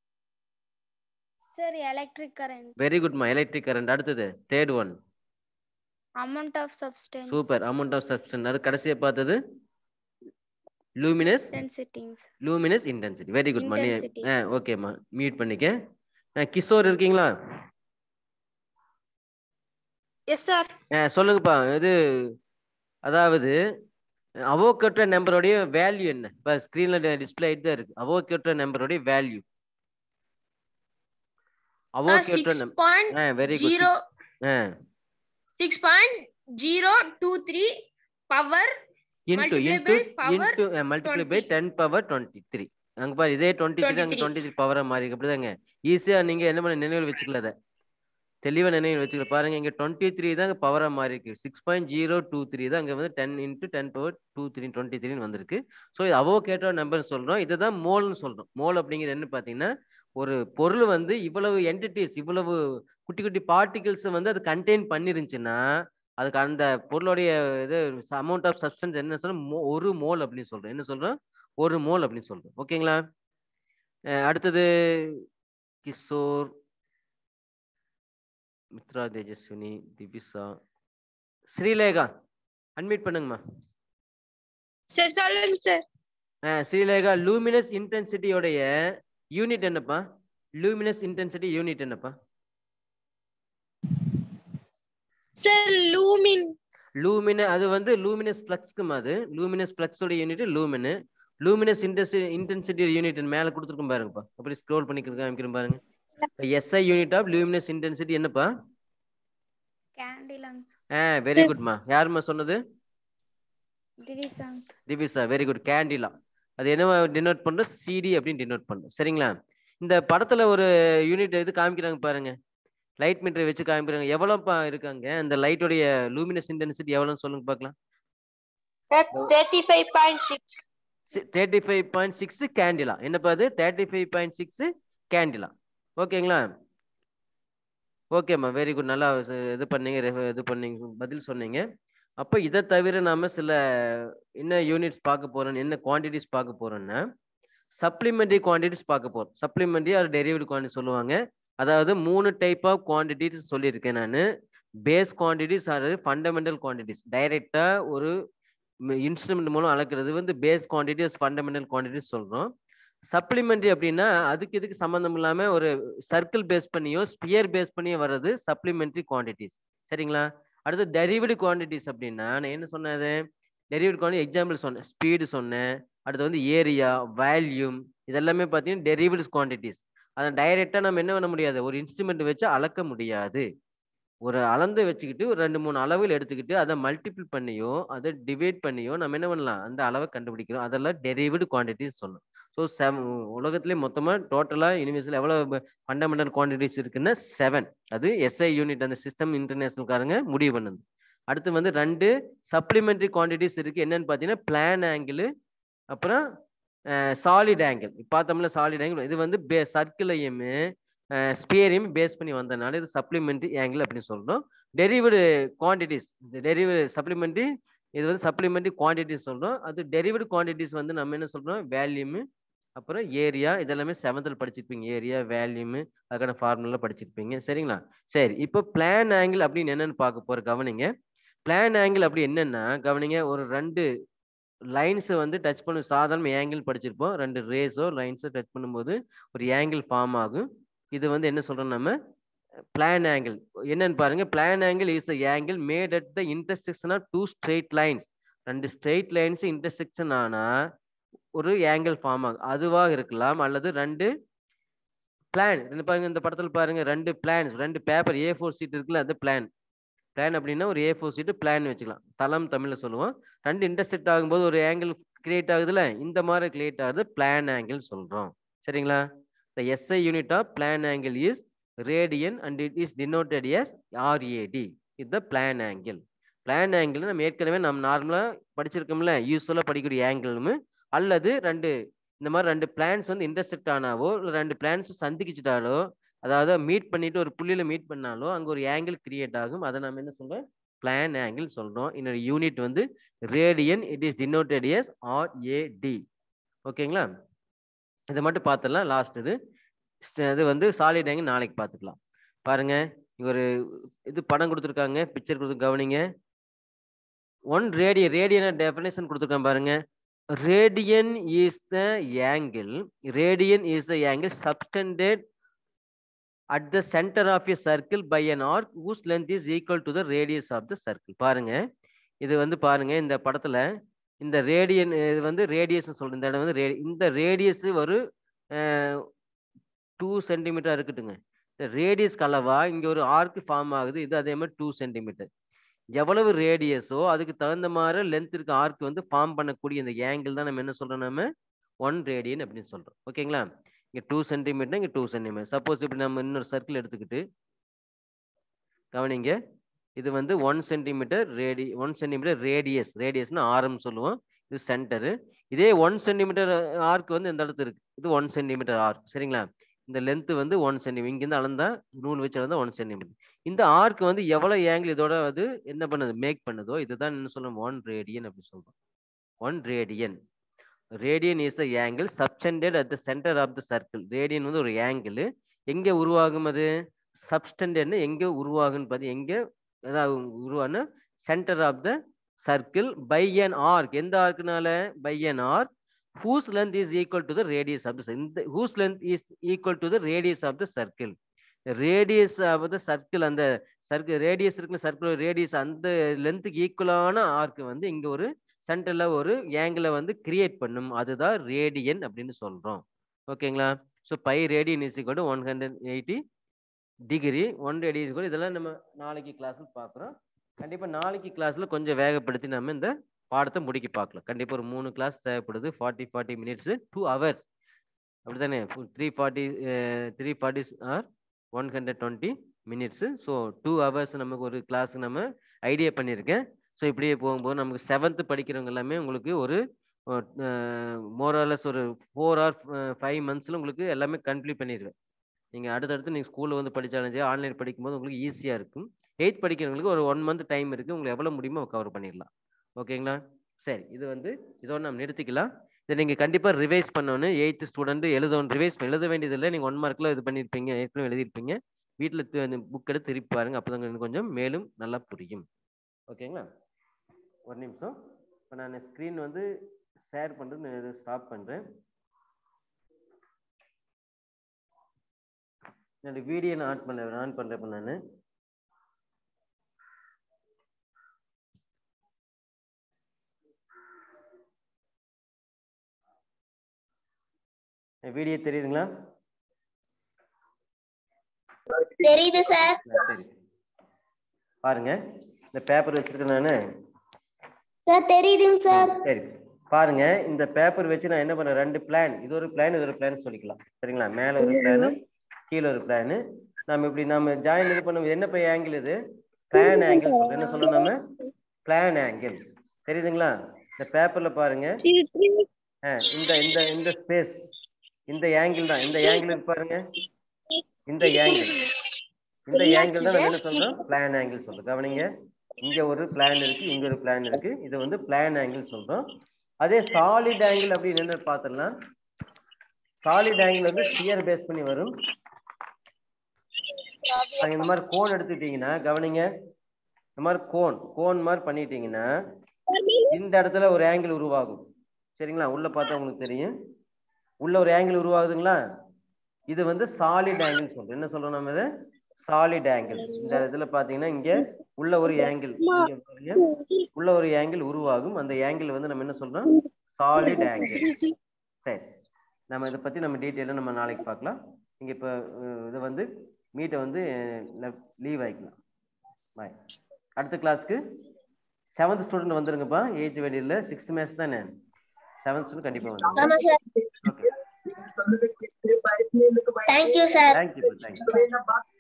Sir, electric current. வெரி குட்மா எலக்ட்ரிக் கரண்ட் அடுத்தது third one Amount of substance. Super amount of substance அது கடைசியா பார்த்தது luminous Densities. Luminous intensity very good மணி Intensity. ஆ ஓகேம்மா மியூட் பண்ணிக்க அஹ் கிஷோர் இருக்கீங்களா Yes, sir. அஹ் சொல்லுங்கப்பா இது அதாவது அவோகட்ர நம்பருடைய வேல்யூ என்ன இப்போ ஸ்க்ரீன்ல டிஸ்பிளே ஆயிட்டு தான் இருக்கு அவோகட்ர நம்பருடைய value Avogadro six number point ஆ வெரி zero குட் ஆ six point zero two three power into Multiply into by power into multiply by 20. Ten power twenty three அங்க பாரு இதே டுவெண்ட்டி த்ரீ அங்க 23. டுவெண்ட்டி த்ரீ பவரா மாறி இருக்கு அப்படிதாங்க ஈஸியா நீங்க என்ன பண்ண நினைவில் வச்சுக்கல அதை தெளிவா நினைவில் வச்சுக்கல பாருங்க இங்க டுவெண்ட்டி த்ரீ தான் பவரா மாறி இருக்கு six point zero two three தான் அங்க வந்து ten into ten power two three twenty த்ரீன்னு வந்திருக்கு ஸோ இது அவோ கேட்ட நம்பர் சொல்றோம் இதுதான் மோல்னு சொல்றோம் மோல் அப்படிங்கிறது என்ன பாத்தீங்கன்னா ஒரு பொருள் வந்து இவ்வளவு என்டிட்டிஸ் இவ்வளவு குட்டி குட்டி பார்ட்டிகிள்ஸ் வந்து அது கண்டெயின் பண்ணிருந்துச்சுன்னா அதுக்கு அந்த பொருளுடைய இது அமௌண்ட் ஆஃப் சப்ஸ்டன்ஸ் என்ன சொல்றோம் ஒரு மோல் அப்படின்னு சொல்றோம் என்ன சொல்றோம் ஒரு மோல் அப்படின்னு சொல்றோம் ஓகேங்களா அஹ் அடுத்தது கிஷோர் மித்ரா தேஜஸ்வினி திபிசா ஸ்ரீலேகா அட்மிட் பண்ணுங்கம்மா Sir, சொல்லுங்க sir. அஹ் ஸ்ரீலேகா லூமினஸ் இன்டென்சிட்டியோடைய யூனிட் என்னப்பா லூமினஸ் இன்டென்சிட்டி யூனிட் என்னப்பா Sir, lumin. லூமின அது வந்து லூமினஸ் ஃப்ளக்ஸ்க்குமா அது லூமினஸ் ஃப்ளக்ஸோட யூனிட் லூமினு லூமினஸ் இன்டென்சி இன்டென்சிட்டி யூனிட் மேல கொடுத்துருக்கும் பாருங்கப்பா அப்படி ஸ்க்ரோல் பண்ணி காமிக்கிறேன் பாருங்க SI unit of luminous intensity என்னப்பா Candilums. ஆ வெரி குட்மா யாரும்மா சொன்னது Divisons. Divisha very good candela அது என்ன டினோட் பண்றோம் சிடி அப்படின்னு டினோட் பண்றோம் சரிங்களா இந்த படத்துல ஒரு யூனிட் இது காமிக்கிறாங்க பாருங்க லைட் மீட்டரை வச்சு காமிக்கிறாங்க எவ்வளவுப்பா இருக்காங்க அந்த லைட்டோடைய லூமினஸ் இன்டென்சிட்டி எவ்வளவுன்னு சொல்லுங்க பார்க்கலாம் Thirty-five point six. Thirty five point six candela என்னப்பா அது thirty five point six candela ஓகேங்களா ஓகேம்மா வெரி குட் நல்லா ச- இது பண்ணீங்க ரெஃப- இது பண்ணீங்க பதில் சொன்னீங்க அப்போ இதை தவிர நாம சில என்ன யூனிட்ஸ் பார்க்க போறோம் என்ன குவான்டிட்டிஸ் பார்க்க போறோம்னா சப்ளிமெண்டரி குவான்டிட்டிஸ் பார்க்க போறோம் சப்ளிமெண்டரி ஆர் டெரிவேட் குவான்டிட்டி சொல்லுவாங்க அதாவது மூணு டைப் ஆஃப் குவான்டிட்டிஸ் சொல்லியிருக்கேன் நான் base quantities are fundamental quantities டைரக்டா ஒரு இன்ஸ்ட்ருமெண்ட் மூலம் அளக்கிறது வந்து பேஸ் குவான்டிட்டிஸ் ஃபண்டமெண்டல் குவான்டிட்டிஸ் சொல்றோம் சப்ளிமெண்டரி அப்படின்னா அதுக்கு இதுக்கு சம்மந்தம் இல்லாம ஒரு சர்க்கிள் பேஸ் பண்ணியோ ஸ்பியர் பேஸ் பண்ணியோ வர்றது சப்ளிமெண்டரி குவான்டிட்டிஸ் சரிங்களா அடுத்து டெரிவேடு குவான்டிட்டிஸ் அப்படின்னா நான் என்ன சொன்னது டெரிவேட் குவான்டிட்டி எக்ஸாம்பிள் சொன்னேன் ஸ்பீடு சொன்னேன் அடுத்து வந்து ஏரியா வேல்யூம் இதெல்லாமே பார்த்தீங்கன்னா டெரிவேட்ஸ் குவான்டிட்டிஸ் அதை டைரெக்டா நம்ம என்ன பண்ண முடியாது ஒரு இன்ஸ்ட்ருமெண்ட் வச்சு அளக்க முடியாது ஒரு அளந்து வச்சுக்கிட்டு ஒரு ரெண்டு மூணு அளவுகள் எடுத்துக்கிட்டு அதை மல்டிபிள் பண்ணியோ அதை டிவைட் பண்ணியோ நம்ம என்ன பண்ணலாம் அந்த அளவை கண்டுபிடிக்கிறோம் அதெல்லாம் டெரிவேடு குவான்டிட்டிஸ் சொல்லணும் ஸோ செவ் உலகத்திலே மொத்தமாக டோட்டலாக யூனிவர்ஸில் எவ்வளோ ஃபண்டமெண்டல் குவான்டிட்டிஸ் இருக்குன்னா செவன் அது எஸ்ஐ யூனிட் அந்த சிஸ்டம் இன்டர்நேஷனல்காரங்க முடிவு பண்ணுது அடுத்து வந்து ரெண்டு சப்ளிமெண்டரி குவான்டிட்டிஸ் இருக்கு என்னன்னு பார்த்தீங்கன்னா பிளான் ஆங்கிள் அப்புறம் சாலிட் ஆங்கிள் பார்த்தோம்ல சாலிட் ஆங்கிள் இது வந்து பே சர்க்கிளையுமே ஸ்பியரையும் பேஸ் பண்ணி வந்தனால இது சப்ளிமெண்டரி ஆங்கிள் அப்படின்னு சொல்றோம் டெரிவேடு குவான்டிட்டிஸ் டெரிவேடு சப்ளிமெண்டரி இது வந்து சப்ளிமெண்டரி குவான்டிட்டிஸ் சொல்றோம் அது டெரிவேடு குவான்டிட்டிஸ் வந்து நம்ம என்ன சொல்றோம் வேல்யூமு அப்புறம் ஏரியா இதெல்லாமே செவன்த்தில் படிச்சிருப்பீங்க ஏரியா வேல்யூமு அதுக்கான ஃபார்முலா படிச்சிருப்பீங்க சரிங்களா சரி இப்போ பிளான் ஆங்கிள் அப்படின்னு என்னன்னு பார்க்க போற கவனிங்க பிளான் ஆங்கிள் அப்படி என்னன்னா கவனிங்க ஒரு ரெண்டு லைன்ஸை வந்து டச் பண்ண சாதாரண ஆங்கிள் படிச்சிருப்போம் ரெண்டு ரேஸோ லைன்ஸோ டச் பண்ணும்போது ஒரு ஆங்கிள் ஃபார்ம் ஆகும் இது வந்து என்ன சொல்றோம் நம்ம பிளான் ஆங்கிள் என்னன்னு பாருங்க plane angle is the angle made at the intersection of two straight lines ரெண்டு ஸ்ட்ரெயிட் லைன்ஸ் இன்டர்செக்ஷன் ஆனா ஒரு ஆங்கிள் ஃபார்ம் ஆகும் அதுவாக இருக்கலாம் அல்லது ரெண்டு பிளான் ரெண்டு பாருங்க இந்த படத்துல பாருங்க ரெண்டு பிளான்ஸ் ரெண்டு பேப்பர் ஏ ஃபோர் சீட் இருக்குல்ல அது பிளான் பிளான் அப்படின்னா ஒரு ஏ ஃபோர் சீட்டு பிளான் வச்சுக்கலாம் தளம் தமிழ்ல சொல்லுவோம் ரெண்டு இன்டர்செக்ட் ஆகும்போது ஒரு ஆங்கிள் கிரியேட் ஆகுதுல இந்த மாதிரி கிரியேட் ஆகுது பிளான் ஆங்கிள் சொல்றோம் சரிங்களா the SI unit of plan angle is radian and it is denoted as RAD. இது the plan angle. plan angle நம்ம ஏற்கனவே நம்ம நார்மலா படிச்சிருக்கோம்ல யூஸ்வலா படிக்கக்கூடிய ஆங்கிள்னு அல்லது ரெண்டு இந்த மாதிரி ரெண்டு பிளான்ஸ் வந்து இன்டர்செக்ட் ஆனாவோ இல்லை ரெண்டு பிளான்ஸ் சந்திக்கிச்சிட்டாலோ அதாவது மீட் பண்ணிட்டு ஒரு புள்ளியில மீட் பண்ணாலோ அங்க ஒரு ஆங்கிள் கிரியேட் ஆகும் அதை நம்ம என்ன சொல்றோம் பிளான் ஆங்கிள் சொல்றோம் இன்னொரு யூனிட் வந்து radian it is denoted as R A D ஓகேங்களா இதை மட்டும் பார்த்துடலாம் லாஸ்ட் இது St- இது வந்து சாலிட் ஆங்கிள் நாளைக்கு பார்த்துக்கலாம் பாருங்க இங்க ஒரு இது படம் கொடுத்துருக்காங்க பிக்சர் கொடுத்து கவனிங்க ஒன் ரேடியன் ரேடியன டெஃபினேஷன் கொடுத்துருக்காங்க பாருங்க radian is the angle radian is the angle subtended at the center of a circle by an arc whose length is equal to the radius of the circle பாருங்க இது வந்து பாருங்க இந்த படத்துல இந்த radian இது வந்து ரேடியஸ் சொல்றேன் இந்த இடம் வந்து radi- இந்த ரேடியஸ் ஒரு டூ சென்டிமீட்டர் இருக்கட்டுங்க இந்த ரேடியஸ் அளவா இங்க ஒரு ஆர்க் ஃபார்ம் ஆகுது இது அதே மாதிரி டூ சென்டிமீட்டர் எவ்வளவு ரேடியஸோ அதுக்கு தகுந்த மாதிரி லென்த் இருக்க ஆர்க் வந்து ஃபார்ம் பண்ணக்கூடிய இந்த ஆங்கிள் தான் நம்ம என்ன சொல்றோம் நம்ம ஒன் ரேடியன் அப்படின்னு சொல்றோம் ஓகேங்களா இங்க டூ சென்டிமீட்டர் இங்க டூ சென்டிமீட்டர் சப்போஸ் இப்படி நம்ம இன்னொரு சர்க்கிள் எடுத்துக்கிட்டு கவனிங்க இது வந்து ஒன் சென்டிமீட்டர் ரேடி ஒன் சென்டிமீட்டர் ரேடியஸ் ரேடியஸ்னு ஆரம் சொல்லுவோம் இது சென்டரு இதே ஒன் சென்டிமீட்டர் ஆர்க் வந்து இந்த இடத்துல இருக்கு இது ஒன் சென்டிமீட்டர் ஆர்க் சரிங்களா இந்த லென்த் வந்து ஒன் சென்டிமீட்டர் இங்கிருந்து அளந்தா நூல் வச்சு அளந்தா ஒன் சென்டிமீட்டர் இந்த ஆர்க் வந்து எவ்வளவு ஆங்கிள் இதோட அது என்ன பண்ணுது மேக் பண்ணுதோ இதுதான் என்ன சொல்றோம் ஒன் ரேடியன் அப்படி சொல்றோம் one radian radian is the angle subtended at the centre of the circle radian வந்து ஒரு ஆங்கிள் எங்க உருவாகும் அது சப்ஸ்டெண்டட்னு எங்க உருவாகுன்னு பார்த்து எங்க அதாவது உருவான centre of the circle by an arc எந்த ஆர்க்னால by an arc whose length is equal to the radius of the cir- இந்த whose length is equal to the radius of the circle radius of the circle அந்த circle radius இருக்குல்ல circle radius அந்த லென்த்துக்கு ஈக்குவலான arc வந்து இங்க ஒரு சென்டர்ல ஒரு ஏங்கிளை வந்து கிரியேட் பண்ணும் அதுதான் ரேடியன் அப்படின்னு சொல்றோம் ஓகேங்களா so pi radian is equal to one hundred eighty degree one radius கூட இதெல்லாம் நம்ம நாளைக்கு கிளாஸ்ல பார்க்குறோம் கண்டிப்பா நாளைக்கு கிளாஸ்ல கொஞ்சம் வேகப்படுத்தி நம்ம இந்த பாடத்தை முடிக்க பார்க்கலாம் கண்டிப்பா ஒரு மூணு கிளாஸ் தேவைப்படுது forty forty minutes two hours அப்படித்தானே three forty three forties or one hundred twenty minutes so two hours நமக்கு ஒரு கிளாஸ் நம்ம ஐடியா பண்ணியிருக்கேன் ஸோ இப்படியே போகும்போது நமக்கு செவன்த்து படிக்கிறவங்க எல்லாமே உங்களுக்கு ஒரு மோரலஸ் ஒரு ஃபோர் ஆர் ஃபைவ் மந்த்ஸில் உங்களுக்கு எல்லாமே கம்ப்ளீட் பண்ணிடுவேன் நீங்கள் அடுத்தடுத்து நீங்கள் ஸ்கூலில் வந்து படித்தாலும் சரி ஆன்லைன் படிக்கும்போது உங்களுக்கு ஈஸியாக இருக்கும் எயித் படிக்கிறவங்களுக்கு ஒரு ஒன் மந்த் டைம் இருக்குது உங்களுக்கு எவ்வளோ முடியுமோ கவர் பண்ணிடலாம் ஓகேங்களா சரி இது வந்து இதோட நம்ம நிறுத்திக்கலாம் இதை நீங்கள் கண்டிப்பாக ரிவைஸ் பண்ணணும் எயித்து ஸ்டூடெண்ட் எழுதணும் ரிவைஸ் எழுத வேண்டியதில்லை நீங்கள் ஒன் மார்க்கில் இது பண்ணியிருப்பீங்க ஏற்கனவே எழுதியிருப்பீங்க வீட்டில் புக் எடுத்து திருப்பி பாருங்க அப்போ தான் கொஞ்சம் மேலும் நல்லா புரியும் ஓகேங்களா ஒரு நிமிஷம் இப்போ நான் ஸ்க்ரீன் வந்து ஷேர் பண்ணுறது ஸ்டாப் பண்ணுறேன் என்னோட வீடியோ நான் ஆன் பண்ண ஆன் பண்ணுறேன் இப்போ நான் வீடியோ தெரியுதுங்களா தெரியுது சார் சரி பாருங்க இந்த பேப்பர் வச்சிருக்கேன் நானு சார் தெரியுதுங்க சார் சரி பாருங்க இந்த பேப்பர் வச்சு நான் என்ன பண்றேன் ரெண்டு பிளான் இது ஒரு பிளான் இது ஒரு பிளான் சொல்லிக்கலாம் சரிங்களா மேல ஒரு பிளான் கீழே ஒரு பிளான் நம்ம இப்படி நம்ம ஜாயின் இது பண்ணும் என்ன போய் ஆங்கிள் இது பிளான் ஆங்கிள் சொல்றோம் என்ன சொல்றோம் நம்ம பிளான் ஆங்கிள் தெரியுதுங்களா இந்த பேப்பர்ல பாருங்க ஆ, இந்த இந்த இந்த ஸ்பேஸ் இந்த ஆங்கிள் தான் இந்த ஆங்கிள் பாருங்க இந்த ஆங்கிள் இந்த ஆங்கிள் தான் நம்ம என்ன சொல்றோம் பிளான் ஆங்கிள் சொல்றோம் கவனிங்க இங்க ஒரு பிளான் இருக்கு இங்க ஒரு பிளான் இருக்கு இது வந்து பிளான் ஆங்கிள் சொல்றோம் அதே சாலிட் ஆங்கிள் அப்படின்னு என்ன பார்த்துடலாம் சாலிட் ஆங்கிள் வந்து ஸ்பியர் பேஸ் பண்ணி வரும் அது இந்த மாதிரி கோன் எடுத்துக்கிட்டீங்கன்னா கவனிங்க இந்த மாதிரி கோன் கோன் மாதிரி பண்ணிட்டீங்கன்னா இந்த இடத்துல ஒரு ஆங்கிள் உருவாகும் சரிங்களா உள்ள பார்த்தா உங்களுக்கு தெரியும் உள்ள ஒரு ஆங்கிள் உருவாகுதுங்களா இது வந்து சாலிட் ஆங்கிள் சொல்றோம் என்ன சொல்றோம் நம்ம இதை சாலிட் ஆங்கிள் இந்த இதுல பாத்தீங்கன்னா இங்க உள்ள ஒரு ஆங்கிள் உள்ள ஒரு ஆங்கிள் உருவாகும் அந்த ஆங்கிள் வந்து நம்ம என்ன சொல்றோம் சாலிட் ஆங்கிள் சரி நம்ம இதை பத்தி நம்ம டீட்டெயிலாக நம்ம நாளைக்கு பார்க்கலாம் நீங்க இப்ப அஹ், இதை வந்து மீட்டை வந்து லீவ் ஆயிக்கலாம் பாய் அடுத்த கிளாஸ்க்கு செவன்த் ஸ்டூடெண்ட் வந்துருங்கப்பா எயித் வெளியில் சிக்ஸ்த் மேத்ஸ் தானே செவன்த் கண்டிப்பா வந்துருங்க ஆமா sir okay thank you sir thank you thank you